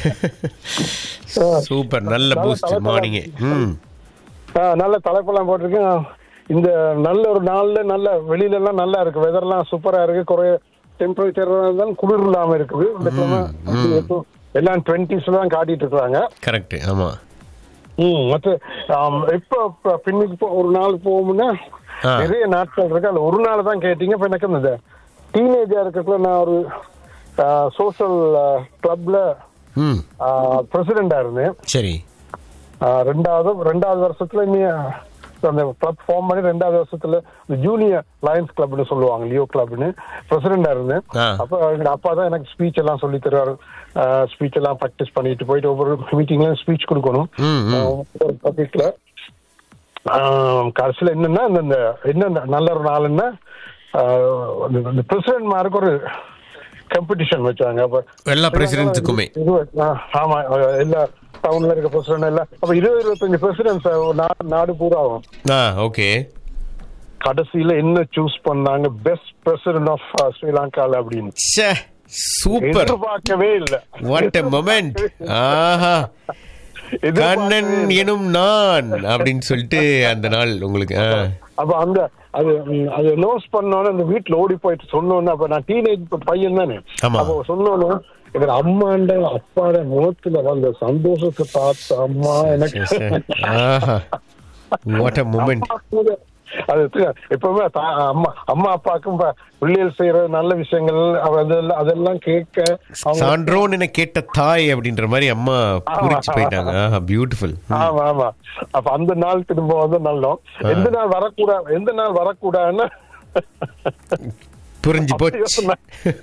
A: சூப்பர் நல்ல பூஸ்ட் மார்னிங் ம்
K: ஆ, நல்ல தலைப்பெல்லாம் போட்டிருக்கேன் இந்த நல்ல ஒரு நாள்ல நல்ல வெளியில எல்லாம் நல்லா இருக்கு வெதர்லாம் சூப்பரா இருக்கு குறைய டெம்பரேச்சர் தான் குளிர் இல்லாம இருக்குது இந்த கிழமை எல்லாம் டுவெண்ட்டிஸ் தான் காட்டிட்டு இருக்காங்க
A: கரெக்ட் ஆமா
K: ம் மற்ற ஆம், எப்ப ப- பின்னுக்கு போ- ஒரு நாள் போகும்னா
A: ஆ.
K: நிறைய நாட்கள் இருக்கு அதுல ஒரு நாள் தான் கேட்டீங்க இப்ப எனக்கு இந்த டீனேஜா இருக்கக்குள்ள நான் ஒரு சோஷியல் கிளப்ல
A: ம்
K: பிரசிடெண்டா இருந்தேன்
A: சரி
K: ஆ, ரெண்டாவது ரெண்டாவது வருஷத்துல இனி அந்த கிளப் ஃபார்ம் பண்ணி ரெண்டாவது வருஷத்துல இந்த ஜூனியர் லயன்ஸ் கிளப்னு சொல்லுவாங்க லியோ கிளப்னு பிரசிடெண்டா இருந்தேன்
A: ஆ.
K: அப்ப எங்க அப்பா தான் எனக்கு ஸ்பீச் எல்லாம் சொல்லி தருவாரு ஸ்பீச் எல்லாம் ப்ராக்டிஸ் பண்ணிட்டு போயிட்டு ஒவ்வொரு மீட்டிங்ல ஸ்பீச் கொடுக்கணும்
A: ம், ம்.
K: ஆ, ஒரு பப்ளிக்ல கடைசியில என்னன்னா இந்த- இந்த என்ன நல்ல ஒரு நாள்னா இந்த பிரசிடென்ட் மாருக்கு ஒரு காம்படிஷன் வச்சாங்க அப்ப
A: எல்லா பிரசிடென்ட்ஸுக்குமே
K: இருபது- ஆ, ஆமா அஹ் எல்லா டவுன்ல இருக்க பிரசிடென்ட் எல்லாம் அப்ப இருபது இருபத்தஞ்சு பிரசிடென்ட் நாடு பூரா ஆகும்
A: ஆ ஓகே
K: கடைசியில என்ன சூஸ் பண்ணாங்க பெஸ்ட் பிரசிடென்ட் ஆஃப் ஸ்ரீலங்கால அப்படின்னு
A: ச்சே சூப்பர்
K: எதிர்பார்க்கவே இல்ல
A: வாட் எ மொமெண்ட் ஆஹா கண்ணன் எனும் நான் அப்படின்னு சொல்லிட்டு அந்த நாள் உங்களுக்கு ஆ.
K: அப்ப அந்த அது ம், அது நோஸ் பண்ணோன்னு அந்த வீட்டுல ஓடி போயிட்டு சொன்னோன்னு அப்ப நான் டீனேஜ் பையன் தானே
A: ஆமா.
K: அப்ப சொன்னோன்னு எங்க அம்மாண்ட அப்பாட முகத்துல வந்த சந்தோஷத்தை பார்த்து அம்மா எனக்கு
A: ஆஹா வாட் அ மொமெண்ட்
K: அப்பா கூட அது தி- எப்பவுமே தா- அம்மா அம்மா அப்பாவுக்கும் ப- பிள்ளைகள் செய்யற நல்ல விஷயங்கள் அவ அதெல்லாம் அதெல்லாம் கேட்க அவங்க
A: சான்றோன் என கேட்ட தாய் அப்படின்ற மாதிரி அம்மா பூரிச்சு போயிட்டாங்க ஆஹா பியூட்டிஃபுல்
K: ஆமா ஆமா அப்ப அந்த நாள் திரும்ப வந்து நல்லோம் எந்த நாள் வரக்கூடாது எந்த நாள் வரக்கூடாதுன்னு
A: புரிஞ்சு போச்சு
K: யோசனை.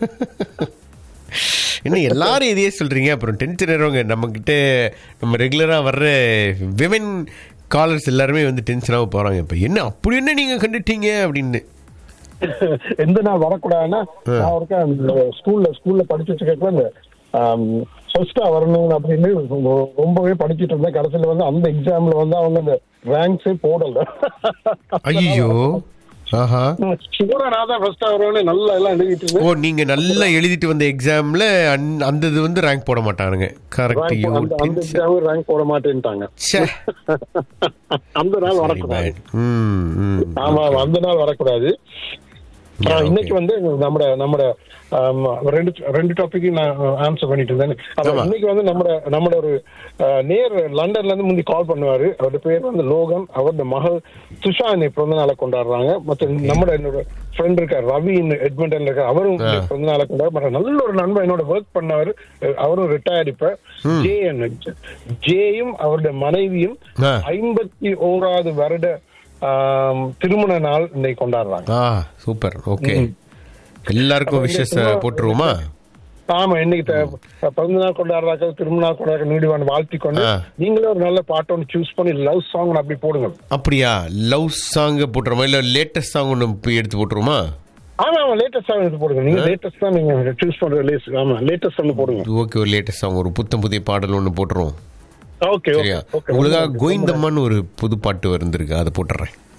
A: என்ன எல்லாரும் இதையே சொல்றீங்க அப்புறம் டென்ஷன் ஆகிறவங்க நம்ம கிட்ட நம்ம ரெகுலரா வர்ற விமன் காலர்ஸ் எல்லாருமே வந்து டென்ஷனாக போறாங்க இப்ப என்ன அப்படி என்ன நீங்க கண்டுட்டீங்க அப்படின்னு
K: எந்த நாள் வரக்கூடாதுன்னா நான் ஒருக்கா ஸ்கூல்ல ஸ்கூல்ல படிச்சு வச்சுக்க இந்த ஃபர்ஸ்டா வரணும் அப்படின்னு ரொ- ரொம்பவே படிச்சுட்டு இருந்தேன் கடைசியில வந்து அந்த எக்ஸாம்ல வந்து அவங்க அந்த ரேங்க்ஸே போடல
A: ஐயோ ஆஹா
K: ஷுகரா நான் தான் ஃபர்ஸ்டா வருவேன்னு நல்லா எல்லாம் எழுதிட்டு இருந்தேன்
A: ஓ நீங்க நல்லா எழுதிட்டு வந்த எக்ஸாம்ல அந்த இது வந்து ரேங்க் போட மாட்டானுங்க கரெக்ட்
K: Rank
A: யூ
K: அந்த அந்த எக்ஸாம் ரேங்க் போட மாட்டேன்ட்டாங்க அந்த நாள் வரக்கூடாது
A: ம் ம்
K: ஆமா ஆமா, அந்த நாள் வரக்கூடாது ஆ, இன்னைக்கு வந்து நம்மட நம்மட ஆம், ரெண்டு ரெண்டு டாபிக் நான் ஆன்சர் பண்ணிட்டு இருந்தேன் அப்ப
A: ஆமா.
K: இன்னைக்கு வந்து நம்மட நம்மட ஒரு ஆ, நேர் லண்டன்ல இருந்து முந்தி கால் பண்ணுவாரு அவருடைய பேர் வந்து லோகன் அவருடைய மகள் துஷா இன்னைக்கு பிறந்த நாளை கொண்டாடுறாங்க மத்த நம்மட என்னோட ஃப்ரெண்ட் இருக்கார் ரவி எட்மண்டன்ல இருக்கார் அவரும் இன்னைக்கு பிறந்த நாளை கொண்டாடு மற்ற நல்ல ஒரு நண்பன் என்னோட ஒர்க் பண்ணவர் அவரும் ரிட்டையர்ட் இப்ப ஜே ஜேயும் அவருடைய மனைவியும்
A: ஆ.
K: ஐம்பத்தி ஓராவது வருட ஆம், திருமண நாள் இன்னைக்கு கொண்டாடுறாங்க
A: ஆ சூப்பர் ஓகே எல்லாருக்கும் விஷஸ் போட்டுருவோமா
K: ஆமா இன்னைக்கு த- பிறந்த நாள் கொண்டாடுறாங்க திருமண நாள் கொண்டாடுற நீடிவான் வாழ்த்தி கொண்டு
A: ஆ.
K: நீங்களே ஒரு நல்ல பாட்டு ஒன்று சூஸ் பண்ணி லவ் சாங் அப்படி போடுங்க
A: அப்படியா லவ் சாங் போட்டுருமா இல்ல லேட்டஸ்ட் சாங் ஒன்று எடுத்து போட்டுருமா
K: ஆமா ஆமா லேட்டஸ்ட் சாங் எடுத்து போடுங்க நீங்க லேட்டஸ்ட் தான் நீங்க சூஸ் பண்ற லேஸ் ஆமா லேட்டஸ்ட் ஒன்று போடுங்க
A: ஓகே ஒரு லேட்டஸ்ட் சாங் ஒரு புத்தம் புதிய பாடல் ஒன்று போட்டுருவோம்
K: ஓகே
A: சரியா
K: ஓகே
A: உங்களுக்காக கோவிந்தம்மான்னு ஒரு புது பாட்டு வந்திருக்கு அதை போட்டுறேன் ஓகே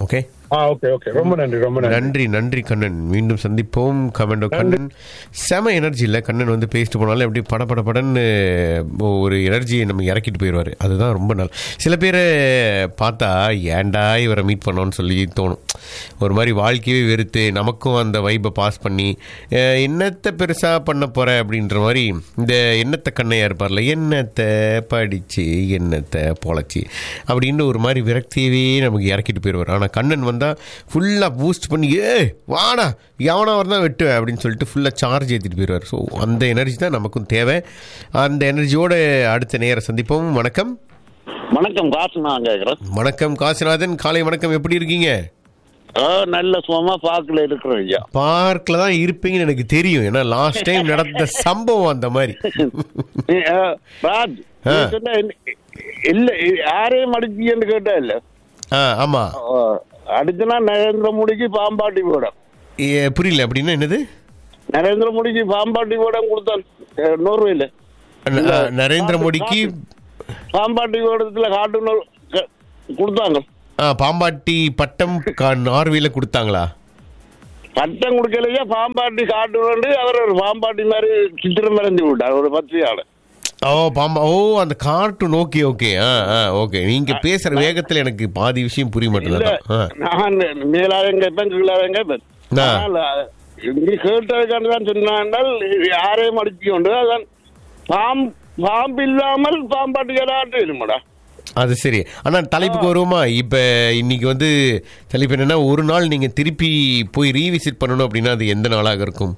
K: ஆ ஓகே ஓகே ரொம்ப நன்றி ரொம்ப நன்றி
A: நன்றி நன்றி கண்ணன் மீண்டும் சந்திப்போம் கமெண்டோ கண்ணன் செம எனர்ஜி இல்லை கண்ணன் வந்து பேசிட்டு போனாலும் எப்படி பட பட படன்னு ஒரு எனர்ஜியை நம்ம இறக்கிட்டு போயிடுவார் அதுதான் ரொம்ப நல்ல சில பேரை பார்த்தா ஏன்டா இவரை மீட் பண்ணோன்னு சொல்லி தோணும் ஒரு மாதிரி வாழ்க்கையே வெறுத்து நமக்கும் அந்த வைப்பை பாஸ் பண்ணி அஹ், என்னத்தை பெருசாக பண்ண போகிற அப்படின்ற மாதிரி இந்த எண்ணத்தை கண்ணையா இருப்பார்ல என்னத்தை படிச்சு என்னத்தை பொழைச்சி அப்படின்னு ஒரு மாதிரி விரக்தியவே நமக்கு இறக்கிட்டு போயிடுவார் ஆனால் கண்ணன் வந்தால் ஃபுல்லாக பூஸ்ட் பண்ணி ஏ வாடா எவனா வரதான் வெட்டுவேன் அப்படின்னு சொல்லிட்டு ஃபுல்லாக சார்ஜ் ஏற்றிட்டு போயிடுவார் ஸோ அந்த எனர்ஜி தான் நமக்கும் தேவை அந்த எனர்ஜியோட அடுத்த நேர சந்திப்போம் வணக்கம்
L: வணக்கம் காசு நான் கேட்குறேன்
A: வணக்கம் காசிநாதன் காலை வணக்கம் எப்படி இருக்கீங்க
L: நல்ல சுகமா பார்க்கல இருக்கிறோம் ஐயா
A: பார்க்கில் தான் இருப்பீங்கன்னு எனக்கு தெரியும் ஏன்னா லாஸ்ட் டைம் நடந்த சம்பவம் அந்த மாதிரி
L: நீ, ஆ, ராஜ் நீ
A: ஆ.
L: சொன்ன என்ன- இல்ல யாரையும் அடிச்சீங்கன்னு கேட்டா இல்ல
A: ஆ ஆமாம்
L: ஆ, அடிச்சுனா நரேந்திர மோடிக்கு பாம்பாட்டி போடம்
A: புரியல அப்படின்னா என்னது
L: நரேந்திர மோடிக்கு பாம்பாட்டி போடம் கொடுத்தான் ஆ, நோர்வேல
A: ந- ஆ, நரேந்திர மோடிக்கு
L: பாம்பாட்டி போடத்துல காட்டு நோர் க- கொடுத்தாங்க
A: ஆ, பாம்பாட்டி பட்டம் கா- நார்வேல கொடுத்தாங்களா
L: பட்டம் கொடுக்கலையா பாம்பாட்டி காட்டு வந்து அவர் ஒரு பாம்பாட்டி மாதிரி சித்திரம் மறைஞ்சு விட்டார் ஒரு பத்திரியாளர்
A: ஓ பாம்பா ஓ அந்த கார்ட்டூன் ஓகே ஓகே ஆ ஆ ஓகே நீங்க பேசுற வேகத்துல எனக்கு பாதி விஷயம் புரிய
L: இல்ல
A: மாட்டேங்குது ஆ
L: நான் மேலாக கேட்பேன் கீழாக கேட்பேன்
A: ஆ.
L: ஆனால் நீ கேட்டதுக்காண்டு தான் சொன்னால் யாரையும் அடிச்சு கொண்டு அதான் பாம் பாம்பு இல்லாமல் பாம்பாட்டிக்காட்டு இருமாடா
A: அது சரி ஆனா தலைப்புக்கு வருவோமா இப்ப இன்னைக்கு வந்து தலைப்பு என்னன்னா ஒரு நாள் நீங்க திருப்பி போய் ரீவிசிட் பண்ணணும் அப்படின்னா அது எந்த நாளாக இருக்கும்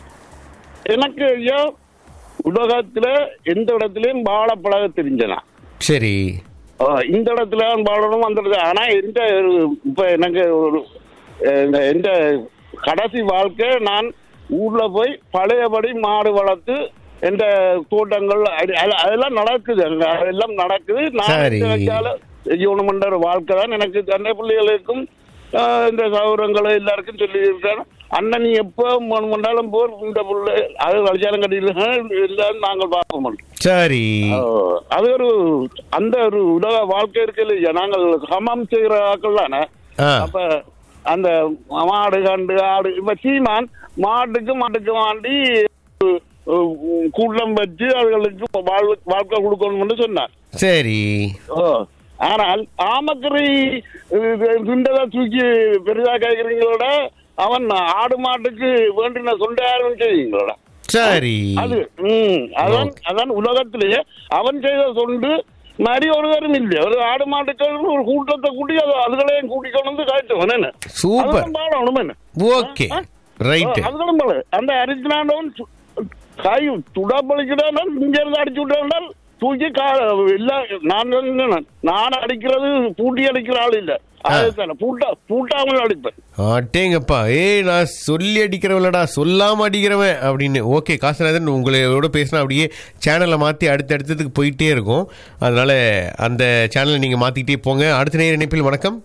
L: எனக்கு ஐயோ உலகத்துல எந்த இடத்துலயும் வாழ பழக தெரிஞ்சனா
A: சரி
L: இந்த இடத்துல தான் வாழணும் அந்த இடத்துல ஆனா எந்த ஒரு- இப்ப எனக்கு ஒரு அஹ், இந்த எந்த கடைசி வாழ்க்கை நான் ஊர்ல போய் பழையபடி மாடு வளர்த்து எந்த தோட்டங்கள் அது- அது- அதெல்லாம் நடக்குது அங்க அதெல்லாம் நடக்குது நான்
A: சரி.
L: எங்க வச்சாலும் செய்யணுமென்ற ஒரு வாழ்க்கை தான் எனக்கு தன்னை பிள்ளைகளுக்கும் ஆஹ், இந்த சௌரங்களை எல்லாருக்கும் சொல்லி இருக்கேன் அண்ணன் நீ எப்போ மூணு மண்டாலும் போர் இந்த பிள்ளை அது வலிச்சாலும் கட்டியில் எல்லாரும் நாங்கள் பார்ப்போம்
A: சரி
L: ஆஹ், அது ஒரு அந்த ஒரு உலக வாழ்க்கை இருக்கு இல்லையா நாங்கள் ஹமாம் செய்கிற ஆக்கள் தானே
A: ஆ.
L: அப்ப அந்த மாடு கண்டு ஆடு இப்ப சீமான் மாட்டுக்கு மாட்டுக்கு வாண்டி அஹ், கூட்டம் வச்சு அதுகளுக்கு வாழ்- வாழ்க்கை கொடுக்கணும்னு சொன்னார்
A: சரி
L: ஓ ஆனால் ஆமக்கரை சுண்டதை தூக்கி பெரிதா கேட்கறீங்களோட அவன் ஆடு மாட்டுக்கு வேண்டின சொண்டாரும் செய்வீங்களோட
A: சரி
L: அது ம் அதான் அதான் உலகத்திலேயே அவன் செய்த தொண்டு மாதிரி ஒருவரும் இல்லை ஒரு ஆடு மாட்டுக்கள் ஒரு கூட்டத்தை கூட்டி அது அதுகளையும் கூட்டிக்கொண்டு வந்து காய்ச்சவன் என்ன
A: சூப்பர்
L: அதுகளும் பாடணும் என்ன
A: ஓகே ரைட்
L: அதுகளும் பாடு அந்த அரிசினாண்டவன் கை துடப்பளிக்கிறான் இங்க இருந்து அடிச்சு விட்டால் தூக்கி கா இல்ல நான் சொன்னேன், நான் அடிக்கிறது பூட்டி அடிக்கிற ஆள் இல்ல அதுதானே பூட்டா பூட்டாமல் அடிப்பேன்
A: அட்டேங்கப்பா ஏய் நான் சொல்லி அடிக்கிறவன்லடா சொல்லாம அடிக்கிறவன் அப்படின்னு ஓகே காசுநாதன் உங்களோட பேசினா அப்படியே சேனலை மாற்றி அடுத்த அடுத்ததுக்கு போயிட்டே இருக்கும் அதனால அந்த சேனலை நீங்கள் மாற்றிக்கிட்டே போங்க அடுத்த நேர இணைப்பில் வணக்கம்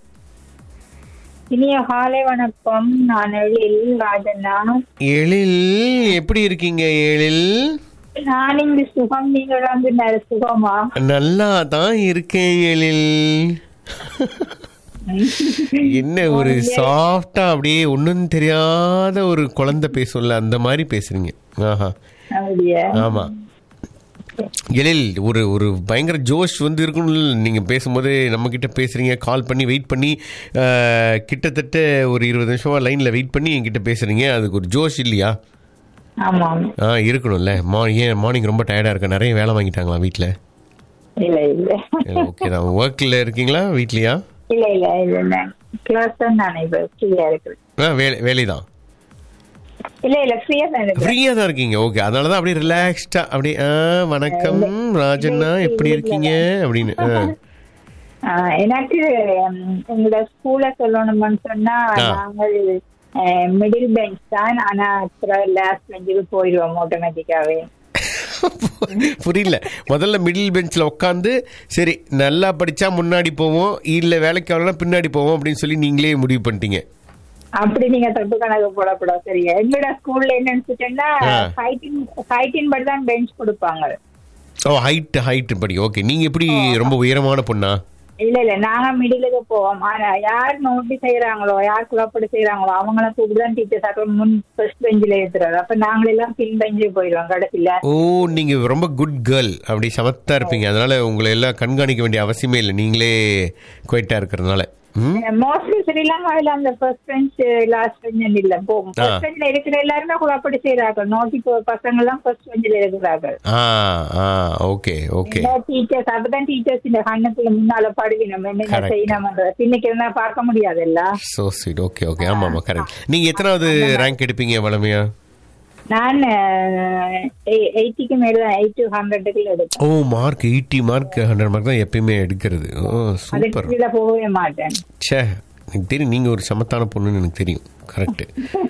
M: இனிய காலை வணக்கம் நான் எழில் ராஜண்ணா
A: எழில் எப்படி இருக்கீங்க எழில்
M: நான் இங்கு சுகம் நீங்கள் வந்து நல்ல சுகமா
A: நல்லா தான் இருக்கேன் எழில் என்ன ஒரு சாஃப்டா அப்படியே ஒன்றும் தெரியாத ஒரு குழந்தை பேசும்ல அந்த மாதிரி பேசுறீங்க ஆஹா
M: அப்படியா
A: ஆமா எழில் ஒரு ஒரு பயங்கர ஜோஷ் வந்து இருக்கணும்ல நீங்கள் பேசும்போது நம்மக்கிட்ட பேசுகிறீங்க கால் பண்ணி வெயிட் பண்ணி அஹ், கிட்டத்தட்ட ஒரு இருபது நிமிஷமா லைனில் வெயிட் பண்ணி என்கிட்ட பேசுகிறீங்க அதுக்கு ஒரு ஜோஷ் இல்லையா
M: ஆமாம்
A: ஆ இருக்கணும்ல மா ஏன் மார்னிங் ரொம்ப டயர்டாக இருக்கா நிறைய வேலை வாங்கிட்டாங்களா வீட்டில்
M: இல்ல இல்ல
A: ஓகே தான் ஒர்க்கில் இருக்கீங்களா வீட்லையா
M: இல்ல இல்ல இல்ல கிளாஸ் தான் நான் இப்ப ஃப்ரீயா இருக்கிறேன்
A: ஆ வேலை வேலை தான்
M: இல்ல இல்ல ஃப்ரீயா தான் இருக்கிறேன்
A: ஃப்ரீயாக தான் இருக்கீங்க ஓகே அதனால தான் அப்படியே ரிலாக்ஸ்டாக அப்படியே ஆ வணக்கம் ராஜண்ணா எப்படி இருக்கீங்க அப்படின்னு ஆ
M: ஆ, எனக்கு ம், எங்களோட ஸ்கூல்ல சொல்லணும்னு சொன்னா
A: ஆ.
M: நாங்கள் மிடில் பெஞ்ச் தான் ஆனா அப்புறம் லாஸ்ட் பெஞ்சுக்கு போயிடுவோம் ஆட்டோமேட்டிக்காவே
A: புரியல முதல்ல மிடில் பெஞ்சில் உட்காந்து சரி நல்லா படிச்சா முன்னாடி போவோம் இல்லை வேலைக்கு வரலாம் பின்னாடி போவோம் அப்படின்னு சொல்லி நீங்களே முடிவு பண்ணிட்டீங்க
M: அப்படி நீங்க தப்பு கணக்கு போடக்கூடாது சரியா எங்களோட ஸ்கூல்ல என்ன நினைச்சிட்டேன்னா
A: ஆ.
M: ஹைட்டின் ஹைட்டின் படி தான் பெஞ்ச் கொடுப்பாங்க
A: ஓ ஹைட் ஹைட் படி ஓகே நீங்க எப்படி ரொம்ப உயரமான பொண்ணா
M: இல்ல இல்ல நாங்க மிடிலுக்கு போவோம் ஆனா யார் நோட்டி செய்யறாங்களோ யார் குழப்படி செய்யறாங்களோ அவங்கள கூப்பிட்டுதான் டீச்சர்ஸ் அப்புறம் முன் ஃபர்ஸ்ட் பெஞ்சில் ஏத்துறாரு அப்ப நாங்களெல்லாம் பின் பெஞ்சுக்கு போயிடுவோம் கடைசியில
A: ஓ நீங்க ரொம்ப குட் கேர்ள் அப்படி சமத்தா இருப்பீங்க அதனால உங்களை எல்லாம் கண்காணிக்க வேண்டிய அவசியமே இல்லை நீங்களே குவைட்டா இருக்கிறதுனால ம்
M: மோஸ்ட்லி ஸ்ரீலங்காவில அந்த ஃபர்ஸ்ட் பெஞ்ச் லாஸ்ட் பெஞ்ச் இல்ல போகும்
A: ஆ.
M: ஃபர்ஸ்ட் பெஞ்ச்ல இருக்கிற எல்லாருமே குழப்படி செய்யறாங்க நோட்டி பசங்க எல்லாம் ஃபர்ஸ்ட் பெஞ்சில் இருக்கிறார்கள்
A: ஆ ஆ ஓகே ஓகே
M: டீச்சர்ஸ் அப்பதான் டீச்சர்ஸ் இந்த கண்ணுக்குள்ள முன்னால படுவினோம் என்ன
A: Correct.
M: செய்யணும் பின்னுக்கு இருந்தா பார்க்க முடியாதுல்ல
A: ஸோ ஸ்வீட் ஓகே ஓகே ஆமாம் ஆமாம் கரெக்ட் நீங்கள் எத்தனாவது ரேங்க் எடுப்பீங்க வளமையா
M: நான் எயிட்டிக்கு மேல எயிட் டு ஹண்ட்ரடுக்குள்ள எடுப்பேன்
A: ஓ mark eighty mark hundred mark தான் எப்பயுமே எடுக்கிறது ஓ
M: அதுக்கு
A: சூப்பர்
M: கீழே போகவே மாட்டேன்
A: ச்சே எனக்கு தெரியும் நீங்கள் ஒரு சமத்தான பொண்ணுன்னு எனக்கு தெரியும் கரெக்டு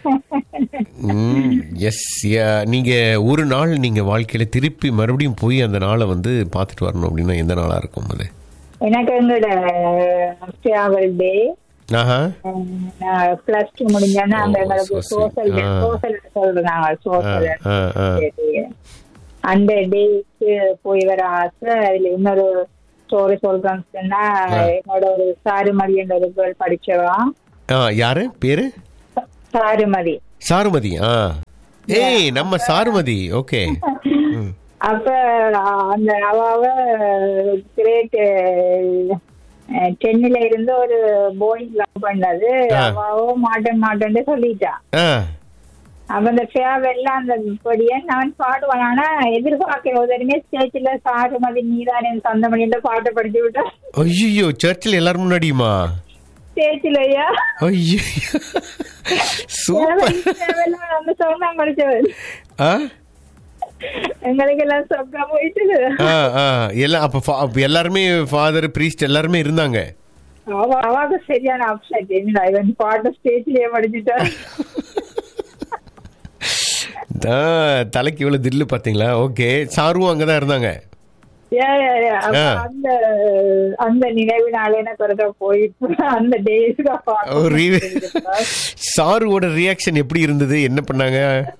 A: எஸ் நீங்கள் ஒரு நாள் நீங்கள் வாழ்க்கையில் திருப்பி மறுபடியும் போய் அந்த நாளை வந்து பார்த்துட்டு வரணும் அப்படின்னா எந்த நாளாக இருக்கும் அது
M: எனக்கு எங்களோட டிராவல் டே
A: ஆஹா
M: பிளஸ் டூ முடிஞ்சோன்னா அந்த
A: ஓ,
M: எங்களுக்கு
A: so sweet.
M: சோசல்
A: ஆ.
M: சோசல் சொல்றாங்க சோசல்
A: ஆ, ஆ.
M: அந்த டேக்கு போய் வர ஆசை அதுல இன்னொரு ஸ்டோரி சொல்றேன்னு சொன்னா என்னோட ஒரு சாருமதி என்ற ஒரு girl படிச்சவா
A: ஆ யாரு பேரு
M: சாருமதி
A: சாருமதி ஆ ஏய் நம்ம சாருமதி ஓகே
M: அப்ப அந்த அவாவ கிரேட் டென்னில இருந்து ஒரு போய் லவ் பண்ணது
A: ஆ.
M: அவாவோ மாட்டேன் மாட்டேன்னு சொல்லிட்டா
A: ஆ
M: அப்ப அந்த ஃபேவெல்லாம் அந்த படியே நான் பாடுவேன் ஆனா எதிர்பார்க்க உதவியுமே ஸ்டேஜ்ல சாருமதி நீதான் என் சொந்தமணின்ற பாட்டை படிச்சு விட்டா
A: ஐயோ சர்ச்சில் எல்லாரும் முன்னாடியுமா
M: ஸ்டேஜ்லயா
A: ஐயோ சூப்பர்
M: ஃபேவெல்லாம் அந்த சாங் தான் படிச்சவர்
A: ஆ
M: எங்களுக்கு எல்லாம் சொக்கா போயிட்டு
A: ஆ ஆ எல்லாம் அப்போ ஃபா- அப்போ எல்லாருமே ஃபாதர் ப்ரீஸ்ட் எல்லாருமே இருந்தாங்க
M: அவ அவாக்கு சரியான அப்செட் என்ன இவன் பாட்டு ஸ்டேஜ்லயே படிச்சுட்டா
A: ஆ, தலைக்கு இவ்வளோ தில்லு பார்த்தீங்களா ஓகே சாருவும் அங்கே தான் இருந்தாங்க
M: ஏ, ஏ, ஏ, அப்ப
A: ஆ.
M: அந்த அந்த நினைவினால எனக்கு ஒருக்கா போயிட்டு அந்த டேஸ்க்கு
A: ஒரு சாருவோட ரியாக்ஷன் எப்படி இருந்தது என்ன பண்ணாங்க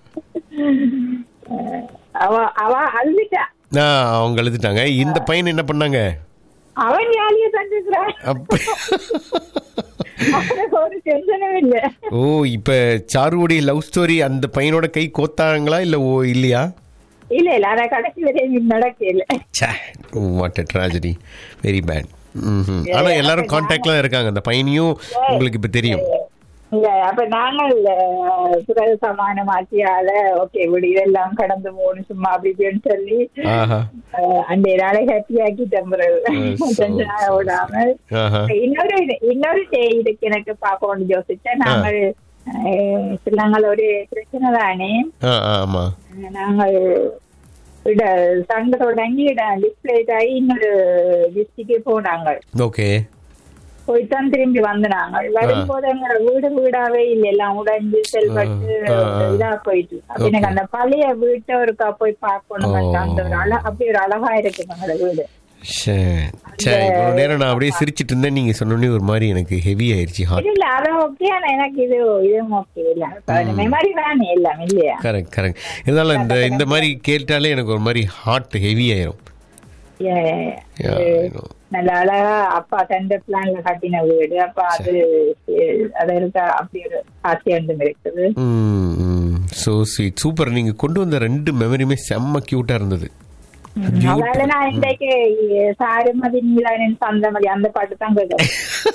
M: அவ அவ அழுதுட்டா
A: ஆ அவங்க எழுதிட்டாங்க இந்த பையன் என்ன பண்ணாங்க
M: அவன் ஜாலியா தந்துக்கிறான்
A: அப்ப
M: அவனுக்கு ஒரு டென்ஷனும் இல்ல
A: ஓ இப்ப சாருவோடைய லவ் ஸ்டோரி அந்த பையனோட கை கோத்தாங்களா இல்ல ஓ இல்லையா
M: இல்ல இல்ல அத கடைசி வரையும் நடக்கல
A: what a tragedy very bad ஆனா எல்லாரும் கான்டாக்ட்ல இருக்காங்க அந்த பையனையும் உங்களுக்கு இப்ப தெரியும்
M: இல்ல அப்ப நாங்கள் அஹ், பிறகு சமானமாக்கியால ஓகே விடு இதெல்லாம் கடந்து போகணும் சும்மா அப்படி இப்படின்னு சொல்லி
A: ஆஹா
M: அஹ், அந்த நாளை ஹாப்பி ஆக்கிட்டேன் பிறகு
A: so
M: டென்ஷன் ஆக விடாம
A: ஆஹா
M: இன்னொரு இது- இன்னொரு டே இதுக்கு எனக்கு பார்க்கணும்னு யோசிச்சேன் நாங்கள் அஹ், நாங்கள் ஒரு பிரச்சனை தானே
A: ஆ ஆ, ஆமா
M: நாங்கள் இட சண்டை தொடங்கி இட டிஸ்பிளே ஆகி இன்னொரு டிஸ்ட்ரிக்டே போனாங்க
A: ஓகே
M: போய்தான் திரும்பி வந்து நாங்கள் வரும்போது எங்களோட வீடு வீடாவே இல்லை எல்லாம் உடைஞ்சு செல்பட்டு
A: ஆ, ஆ.
M: இதா போயிட்டு அப்ப எனக்கு அந்த பழைய வீட்டை ஒருக்கா போய் பார்க்கணும்
A: ஓ.
M: அந்த ஒரு அழ அப்படி ஒரு அழகா இருக்கு எங்களோட வீடு
A: சே சே இவ்வளவு நேரம் நான் அப்படியே சிரிச்சிட்டு இருந்தேன் நீங்க சொன்னோடனே ஒரு மாதிரி எனக்கு ஹெவி ஆயிருச்சு ஹார்ட்
M: இல்ல அது ஓகே ஆனா எனக்கு இது இதுவும் ஓகே இல்ல மெமரி தானே எல்லாம் இல்லையா
A: கரெக்ட் கரெக்ட் இருந்தாலும் இந்த இந்த மாதிரி கேட்டாலே எனக்கு ஒரு மாதிரி ஹார்ட் ஹெவி ஆயிரும்
M: Yeah, yeah, yeah.
A: Yeah, I know.
M: நல்ல அழகா அப்பா தந்த பிளான்ல கட்டின வீடு அப்ப அது அது இருக்கா அப்படி ஒரு ஆசையாண்டும் இருக்குது
A: ஸோ ஸ்வீட் சூப்பர் நீங்க கொண்டு வந்த ரெண்டு மெமரியுமே செம்ம கியூட்டா இருந்தது
M: அதனால நான் இன்றைக்கு சாருமதி நீலானின் சந்தமதி அந்த பாட்டு தான் கேட்கிறேன்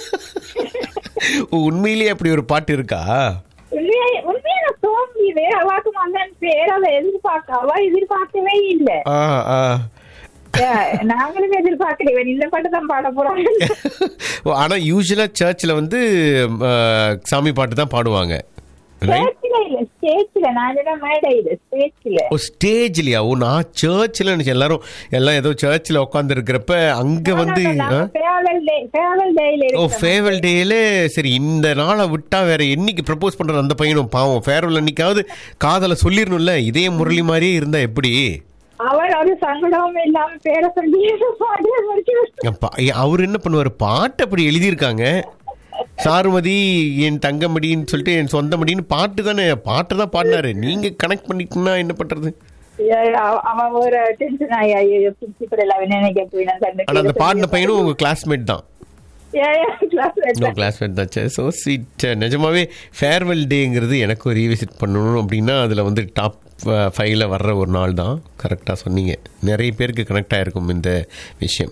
A: ஓ, உண்மையிலேயே அப்படி ஒரு பாட்டு இருக்கா
M: உண்மையா உண்மையா நான் தோன்றியது அவாக்கு வந்தன் பேர் அவ எதிர்பார்க்க அவ எதிர்பார்க்கவே இல்ல
A: ஆ ஆ
M: Yeah, நாங்களும் எதிர்பார்க்கல இவன் இந்த பாட்டு தான் பாட போறாங்க
A: ஓ, ஆனா யூஸ்வலா சர்ச்சில் வந்து ஆ, சாமி பாட்டு தான் பாடுவாங்க ரைட்
M: ஸ்டேஜ்ல இல்ல ஸ்டேஜ்ல நான் என்ன மேடையில ஸ்டேஜ்ல
A: ஓ ஸ்டேஜ்லயா ஓ நான் சர்ச்சில் நினைச்சேன் எல்லாரும் எல்லாம் ஏதோ சர்ச்சில் உட்காந்து இருக்கிறப்ப அங்க வந்து ஆ?
M: ஃபேவல் டே ஃபேவல் டேல
A: ஓ
M: இருக்கு
A: ஃபேர்வெல் டேல சரி இந்த நாளை விட்டா வேற என்னைக்கு ப்ரப்போஸ் பண்ற அந்த பையனும் பாவம் ஃபேர்வெல் அன்னைக்காவது காதல சொல்லிடணும்ல இதே முரளி மாதிரியே இருந்தா எப்படி
M: அவர் அது சங்கடமும் இல்லாம பேரை சொல்லி பாடி முடிச்சு
A: அப்பா, ஏ, அவர் என்ன பண்ணுவார் பாட்டு அப்படி எழுதியிருக்காங்க சாருமதி என் தங்கமடின்னு சொல்லிட்டு என் சொந்தமடின்னு பாட்டு தானே பாட்டு தான் பாடினாரு நீங்க கனெக்ட் பண்ணிக்கணும்னா என்ன பண்றது
M: அவ- அவன் ஒரு டென்ஷன் ஆகி ஐயோ பிரின்சிபல் எல்லாம் நினைக்க போய் நான்
A: ஆனா அந்த பாடின பையனும் உங்க கிளாஸ்மேட் தான் நோ கிளாஸ்மேட் தான் ஸோ ஸ்வீட் நிஜமாவே ஃபேர்வெல் டேங்கிறது எனக்கு ஒரு ரீவிசிட் பண்ணணும் அப்படின்னா அதில் வந்து டாப் ஃபைவ்ல வர்ற ஒரு நாள் தான் கரெக்டாக சொன்னீங்க நிறைய பேருக்கு கனெக்ட் ஆகிருக்கும் இந்த விஷயம்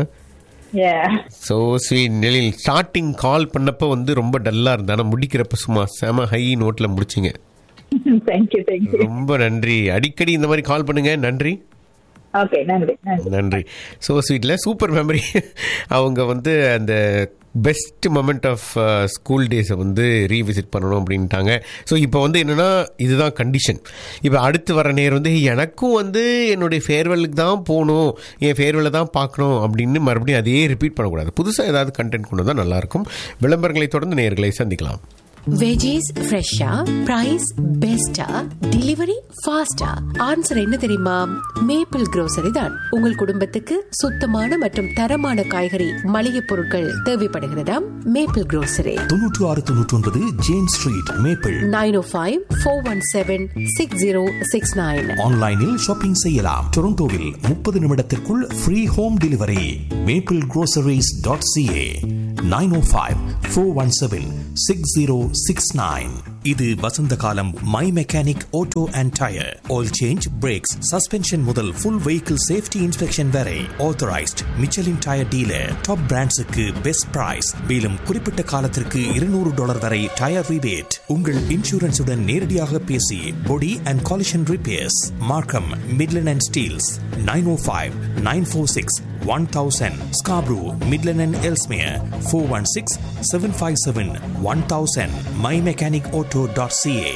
A: ஸோ ஸ்வீட் நெலில் ஸ்டார்டிங் கால் பண்ணப்போ வந்து ரொம்ப டல்லாக இருந்தேன் ஆனால் முடிக்கிறப்ப சும்மா செம ஹை நோட்டில் முடிச்சிங்க
M: தேங்க்யூ தேங்க்யூ
A: ரொம்ப நன்றி அடிக்கடி இந்த மாதிரி கால் பண்ணுங்க நன்றி
M: ஓகே நன்றி நன்றி
A: நன்றி ஸோ ஸ்வீட்டில் சூப்பர் மெமரி அவங்க வந்து அந்த பெஸ்ட் மொமெண்ட் ஆஃப் ஸ்கூல் டேஸை வந்து ரீவிசிட் பண்ணணும் அப்படின்ட்டாங்க ஸோ இப்போ வந்து என்னென்னா இதுதான் கண்டிஷன் இப்போ அடுத்து வர நேரம் வந்து எனக்கும் வந்து என்னுடைய ஃபேர்வெலுக்கு தான் போகணும் என் ஃபேர்வெலை தான் பார்க்கணும் அப்படின்னு மறுபடியும் அதையே ரிப்பீட் பண்ணக்கூடாது புதுசாக ஏதாவது கண்டென்ட் கொண்டு வந்தால் நல்லாயிருக்கும் விளம்பரங்களை தொடர்ந்து நேர்களை சந்திக்கலாம்
N: வெஜிஸ் ஃப்ரெஷ்ஷா பிரைஸ் பெஸ்டா டெலிவரி ஃபாஸ்டா ஆன்சர் என்ன தெரியுமா மேப்பிள் grocery தான் உங்கள் குடும்பத்துக்கு சுத்தமான மற்றும் தரமான காய்கறி மளிகை பொருட்கள் தேவைப்படுகிறதாம் மேப்பிள் grocery
O: தொன்னூற்று ஆறு தொன்னூற்றி ஒன்பது James Street Maple
N: nine O five four one seven six zero six nine
O: ஆன்லைனில் ஷாப்பிங் செய்யலாம் டொரண்டோவில் முப்பது நிமிடத்திற்குள் free home delivery Maple groceries.ca dot CA nine O five four one seven six zero six nine இது வசந்த காலம் my mechanic auto and tyre oil change brakes suspension முதல் full vehicle safety inspection வரை authorised Michelin tyre dealer top பிராண்ட்ஸுக்கு best price மேலும் குறிப்பிட்ட காலத்திற்கு இருநூறு டாலர் வரை டயர் ரிபேட் உங்கள் இன்சூரன்ஸுடன் நேரடியாக பேசி body and collision repairs Markham Midland and Steeles nine O five nine four six one thousand Scarborough Midland and Ellesmere four one six seven five seven one thousand my mechanic auto dot CA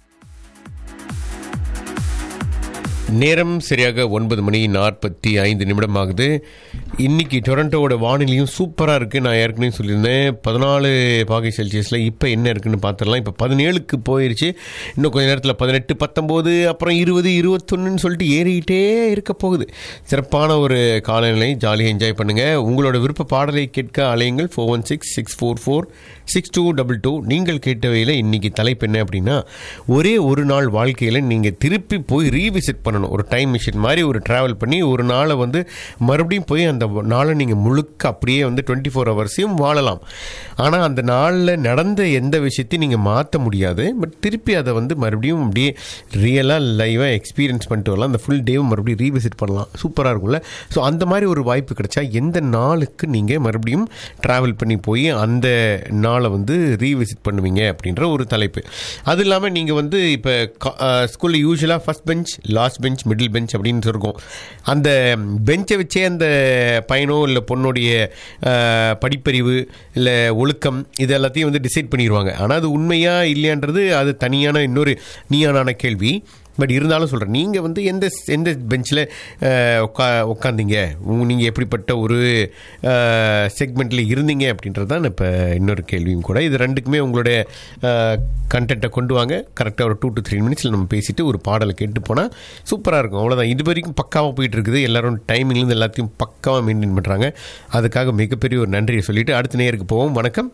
A: நேரம் சரியாக ஒன்பது மணி நாற்பத்தி ஐந்து நிமிடம் ஆகுது இன்னைக்கு டொரண்டோவோட வானிலையும் சூப்பராக இருக்குது நான் ஏற்கனவே சொல்லியிருந்தேன் பதினாலு பாகை செல்சியஸில் இப்போ என்ன இருக்குன்னு பார்த்துடலாம் இப்போ பதினேழுக்கு போயிருச்சு இன்னும் கொஞ்ச நேரத்தில் பதினெட்டு பத்தொம்போது அப்புறம் இருபது இருபத்தொன்னுன்னு சொல்லிட்டு ஏறிக்கிட்டே இருக்க போகுது சிறப்பான ஒரு காலநிலை ஜாலியாக என்ஜாய் பண்ணுங்கள் உங்களோட விருப்ப பாடலை கேட்க அலையுங்கள் four one six six four four six two double two நீங்கள் கேட்டவையில் இன்னைக்கு தலைப்பு என்ன அப்படின்னா ஒரே ஒரு நாள் வாழ்க்கையில் நீங்கள் திருப்பி போய் ரீவிசிட் பண்ணணும் ஒரு டைம் மிஷின் மாதிரி ஒரு ட்ராவல் பண்ணி ஒரு நாளை வந்து மறுபடியும் போய் அந்த நாளை நீங்கள் முழுக்க அப்படியே வந்து டுவெண்ட்டி ஃபோர் ஹவர்ஸையும் வாழலாம் ஆனால் அந்த நாளில் நடந்த எந்த விஷயத்தையும் நீங்கள் மாற்ற முடியாது பட் திருப்பி அதை வந்து மறுபடியும் அப்படியே ரியலாக லைவாக எக்ஸ்பீரியன்ஸ் பண்ணிட்டு வரலாம் அந்த ஃபுல் டேவும் மறுபடியும் ரீவிசிட் பண்ணலாம் சூப்பராக இருக்கும்ல ஸோ அந்த மாதிரி ஒரு வாய்ப்பு கிடைச்சா எந்த நாளுக்கு நீங்கள் மறுபடியும் ட்ராவல் பண்ணி போய் அந்த நாளை வந்து ரீவிசிட் பண்ணுவீங்க அப்படின்ற ஒரு தலைப்பு அது இல்லாமல் நீங்கள் வந்து இப்போ ஸ்கூலில் யூஸ்வலாக first bench last bench middle bench அப்படின்னு இருக்கும் அந்த பெஞ்சை வச்சே அந்த பையனோ இல்லை பொண்ணுடைய அஹ், படிப்பறிவு இல்லை ஒழுக்கம் இது எல்லாத்தையும் வந்து டிசைட் பண்ணிடுவாங்க ஆனால் அது உண்மையா இல்லையான்றது அது தனியான இன்னொரு நீயானான கேள்வி பட் இருந்தாலும் சொல்கிறேன் நீங்கள் வந்து எந்த எந்த பெஞ்சில் உட்கா உட்காந்தீங்க நீங்கள் எப்படிப்பட்ட ஒரு செக்மெண்ட்டில் இருந்தீங்க அப்படின்றது தான் இப்போ இன்னொரு கேள்வியும் கூட இது ரெண்டுக்குமே உங்களுடைய கண்டென்ட்டை கொண்டு வாங்க கரெக்டாக ஒரு டூ டு த்ரீ மினிட்ஸில் நம்ம பேசிட்டு ஒரு பாடலை கேட்டு போனால் சூப்பராக இருக்கும் அவ்வளோதான் இது வரைக்கும் பக்காவாக போயிட்டு இருக்குது எல்லாரும் டைமிங்லேருந்து எல்லாத்தையும் பக்காவாக மெயின்டைன் பண்ணுறாங்க அதுக்காக மிகப்பெரிய ஒரு நன்றியை சொல்லிட்டு அடுத்த நேருக்கு போவோம் வணக்கம்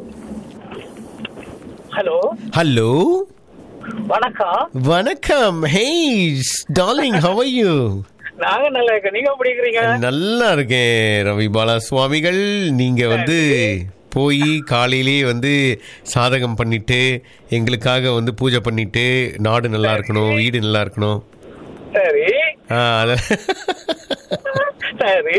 P: ஹலோ
A: ஹலோ
P: வணக்கம்
A: வணக்கம் hey darling how are you
P: நாங்க நல்லா இருக்கோம் நீங்க எப்படி இருக்கிறீங்க
A: நல்லா இருக்கேன் ரவி பாலா சுவாமிகள் நீங்க வந்து போய் காலையிலே வந்து சாதகம் பண்ணிட்டு எங்களுக்காக வந்து பூஜை பண்ணிட்டு நாடு நல்லா இருக்கணும் வீடு நல்லா இருக்கணும்
P: சரி
A: ஆ, அத-
P: சரி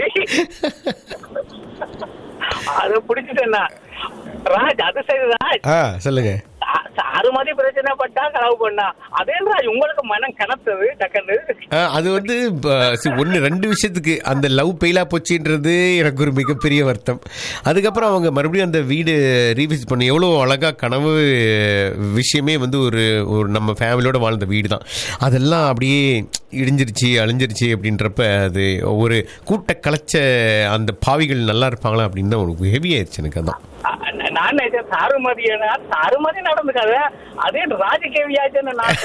P: அது பிடிச்சிட்டேன்னா ராஜ் அது சரி ராஜ்
A: ஆ சொல்லுங்க
P: சா- சாரு மாதிரி பிரச்சனை பட்டா கனவு பண்ணா அதே ராஜ் உங்களுக்கு மனம் கனத்தது டக்குன்னு
A: ஆ, அது வந்து ஒன்று ரெண்டு விஷயத்துக்கு அந்த லவ் பெயிலா போச்சுன்றது எனக்கு ஒரு மிகப்பெரிய வருத்தம் அதுக்கப்புறம் அவங்க மறுபடியும் அந்த வீடு ரீவிசிட் பண்ணி எவ்வளோ அழகா கனவு விஷயமே வந்து ஒரு ஒரு நம்ம ஃபேமிலியோட வாழ்ந்த வீடு தான் அதெல்லாம் அப்படியே இடிஞ்சிருச்சு அழிஞ்சிருச்சு அப்படின்றப்ப அது ஒரு கூட்ட கலைச்ச அந்த பாவிகள் நல்லா இருப்பாங்களா அப்படின்னு தான் ஒரு ஹெவி ஆயிடுச்சு எனக்கு அதான்
P: நா- நான் நினைச்சேன் சாரு மாதிரியான சாரு மாதிரி நடந்துக்காத அதே ராஜகேவியாச்சுன்னு நான்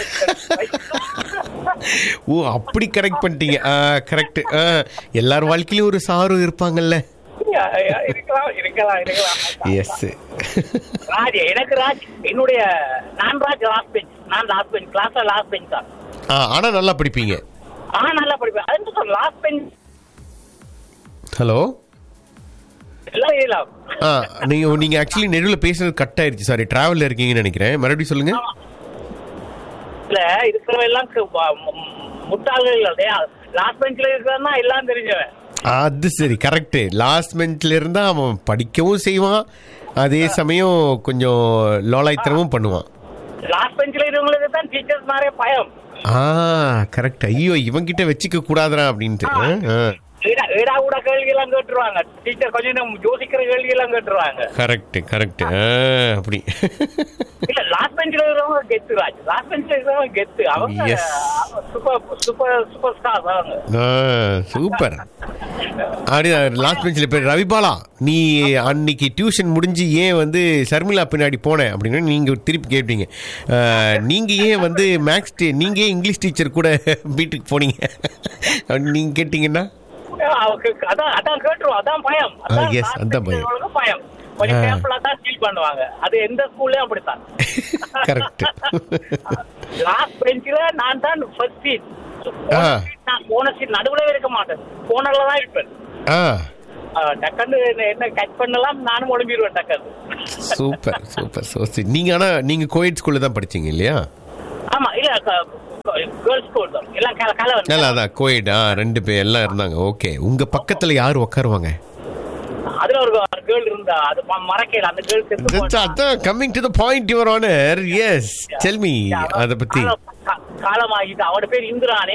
A: ஓ அப்படி கரெக்ட் பண்ணிட்டீங்க கரெக்ட் எல்லார் வாழ்க்கையிலும் ஒரு சாரு இருப்பாங்கல்ல
P: இருக்கலாம் இருக்கலாம் இருக்கலாம்
A: எஸ்
P: ராஜ் எனக்கு ராஜ் என்னுடைய நான் ராஜ் லாஸ்ட் பெஞ்ச் நான் லாஸ்ட் பெஞ்ச் கிளாஸ்ல லாஸ்ட் பெஞ்ச் தான்
A: ஆ ஆனால் நல்லா படிப்பீங்க
P: ஆ நல்லா படிப்பேன் அது லாஸ்ட் பெஞ்ச்
A: ஹலோ
P: எல்லாம் செய்யலாம்
A: ஆ நீங்க நீங்க ஆக்சுவலி நெடுவில் பேசுறது கட் ஆயிருச்சு சாரி டிராவல்ல இருக்கீங்கன்னு நினைக்கிறேன் மறுபடியும் சொல்லுங்க
P: இல்ல இருக்கிறவங்க எல்லாம் கு- வ- மு- முட்டாள்கள் இல்லையா லாஸ்ட் பெஞ்சில் இருக்கிறதா எல்லாம் தெரிஞ்சவன்
A: அது சரி கரெக்ட் லாஸ்ட் மினிட்ல இருந்தா அவன் படிக்கவும் செய்வான் அதே சமயம் கொஞ்சம் லோலாய்த்தனமும் பண்ணுவான்
P: லாஸ்ட் பெஞ்சில் இருக்கிறவங்களுக்கு தான் டீச்சர்ஸ் நிறைய பயம்
A: ஆ கரெக்ட் ஐயோ இவன்கிட்ட வச்சுக்க கூடாதுடா அப்படின்ட்டு ஆ, ஆ.
P: ஏடா ஏடா கூட கேள்வி எல்லாம் கேட்டுருவாங்க டீச்சர் கொஞ்சம் நேரம் யோசிக்கிற கேள்வி எல்லாம் கேட்டுருவாங்க
A: கரெக்ட் கரெக்ட் ஆ, அப்படி
P: இல்ல லாஸ்ட் பெஞ்சில் இருக்கிறவங்க கெத்து ராஜ் லாஸ்ட் பெஞ்சில் இருக்கிறவங்க கெத்து அவங்க
A: Yes.
P: Super super super star அவங்க
A: ஆ, சூப்பர் அப்படி லாஸ்ட் பெஞ்சில் பேர் ரவிபாலா நீ அன்னைக்கு டியூஷன் முடிஞ்சு ஏன் வந்து சர்மிளா பின்னாடி போனேன் அப்படின்னு நீங்க திருப்பி கேட்டீங்க ஆ, நீங்க ஏன் வந்து மேக்ஸ் நீங்க ஏன் இங்கிலீஷ் டீச்சர் கூட வீட்டுக்கு போனீங்க அப்படின்னு நீங்க கேட்டீங்கன்னா
P: அவங்களுக்கு அதான் அதான் கேட்டுருவோம் அதான் பயம் அதான்
A: yes,
P: last
A: அதான் பயம்.
P: பெஞ்சில் உள்ளவங்களுக்கு பயம் கொஞ்சம்
A: ஆ.
P: கேர்ஃபுல்லா தான் ஃபீல் பண்ணுவாங்க அது எந்த ஸ்கூல்லயும் அப்படித்தான்
A: கரெக்ட்
P: லாஸ்ட் பெஞ்சில நான் தான் ஃபர்ஸ்ட் சீட்
A: ஆ.
P: நான் போன சீட் நடுவுல இருக்க மாட்டேன் போனர்ல தான் இருப்பேன்
A: ஆ
P: ஆ, டக்குன்னு என்ன- என்ன கட் பண்ணலாம் நானும் ஒளிம்பிடுவேன் டக்குன்னு
A: சூப்பர் சூப்பர் சோ நீங்க ஆனா நீங்க கோயட் ஸ்கூல்ல தான் படிச்சீங்க இல்லையா
P: ஆமா இல்ல கேர்ள்ஸ் ஸ்கூல் தான் எல்லாம் கல கல வந்து
A: இல்ல அதான் கோயட் ஆ ரெண்டு பேர் எல்லாம் இருந்தாங்க ஓகே உங்க பக்கத்துல யார் உட்காருவாங்க
P: அதுல ஒரு கேர்ள் இருந்தா அது ம- மறக்கல அந்த கேர்ள் செத்து
A: That's-
P: போனா.
A: அதான் coming to the point your honour yes tell me அத பத்தி
P: காலம் கா- காலமாகிட்டு அவட பேர் இந்திராணி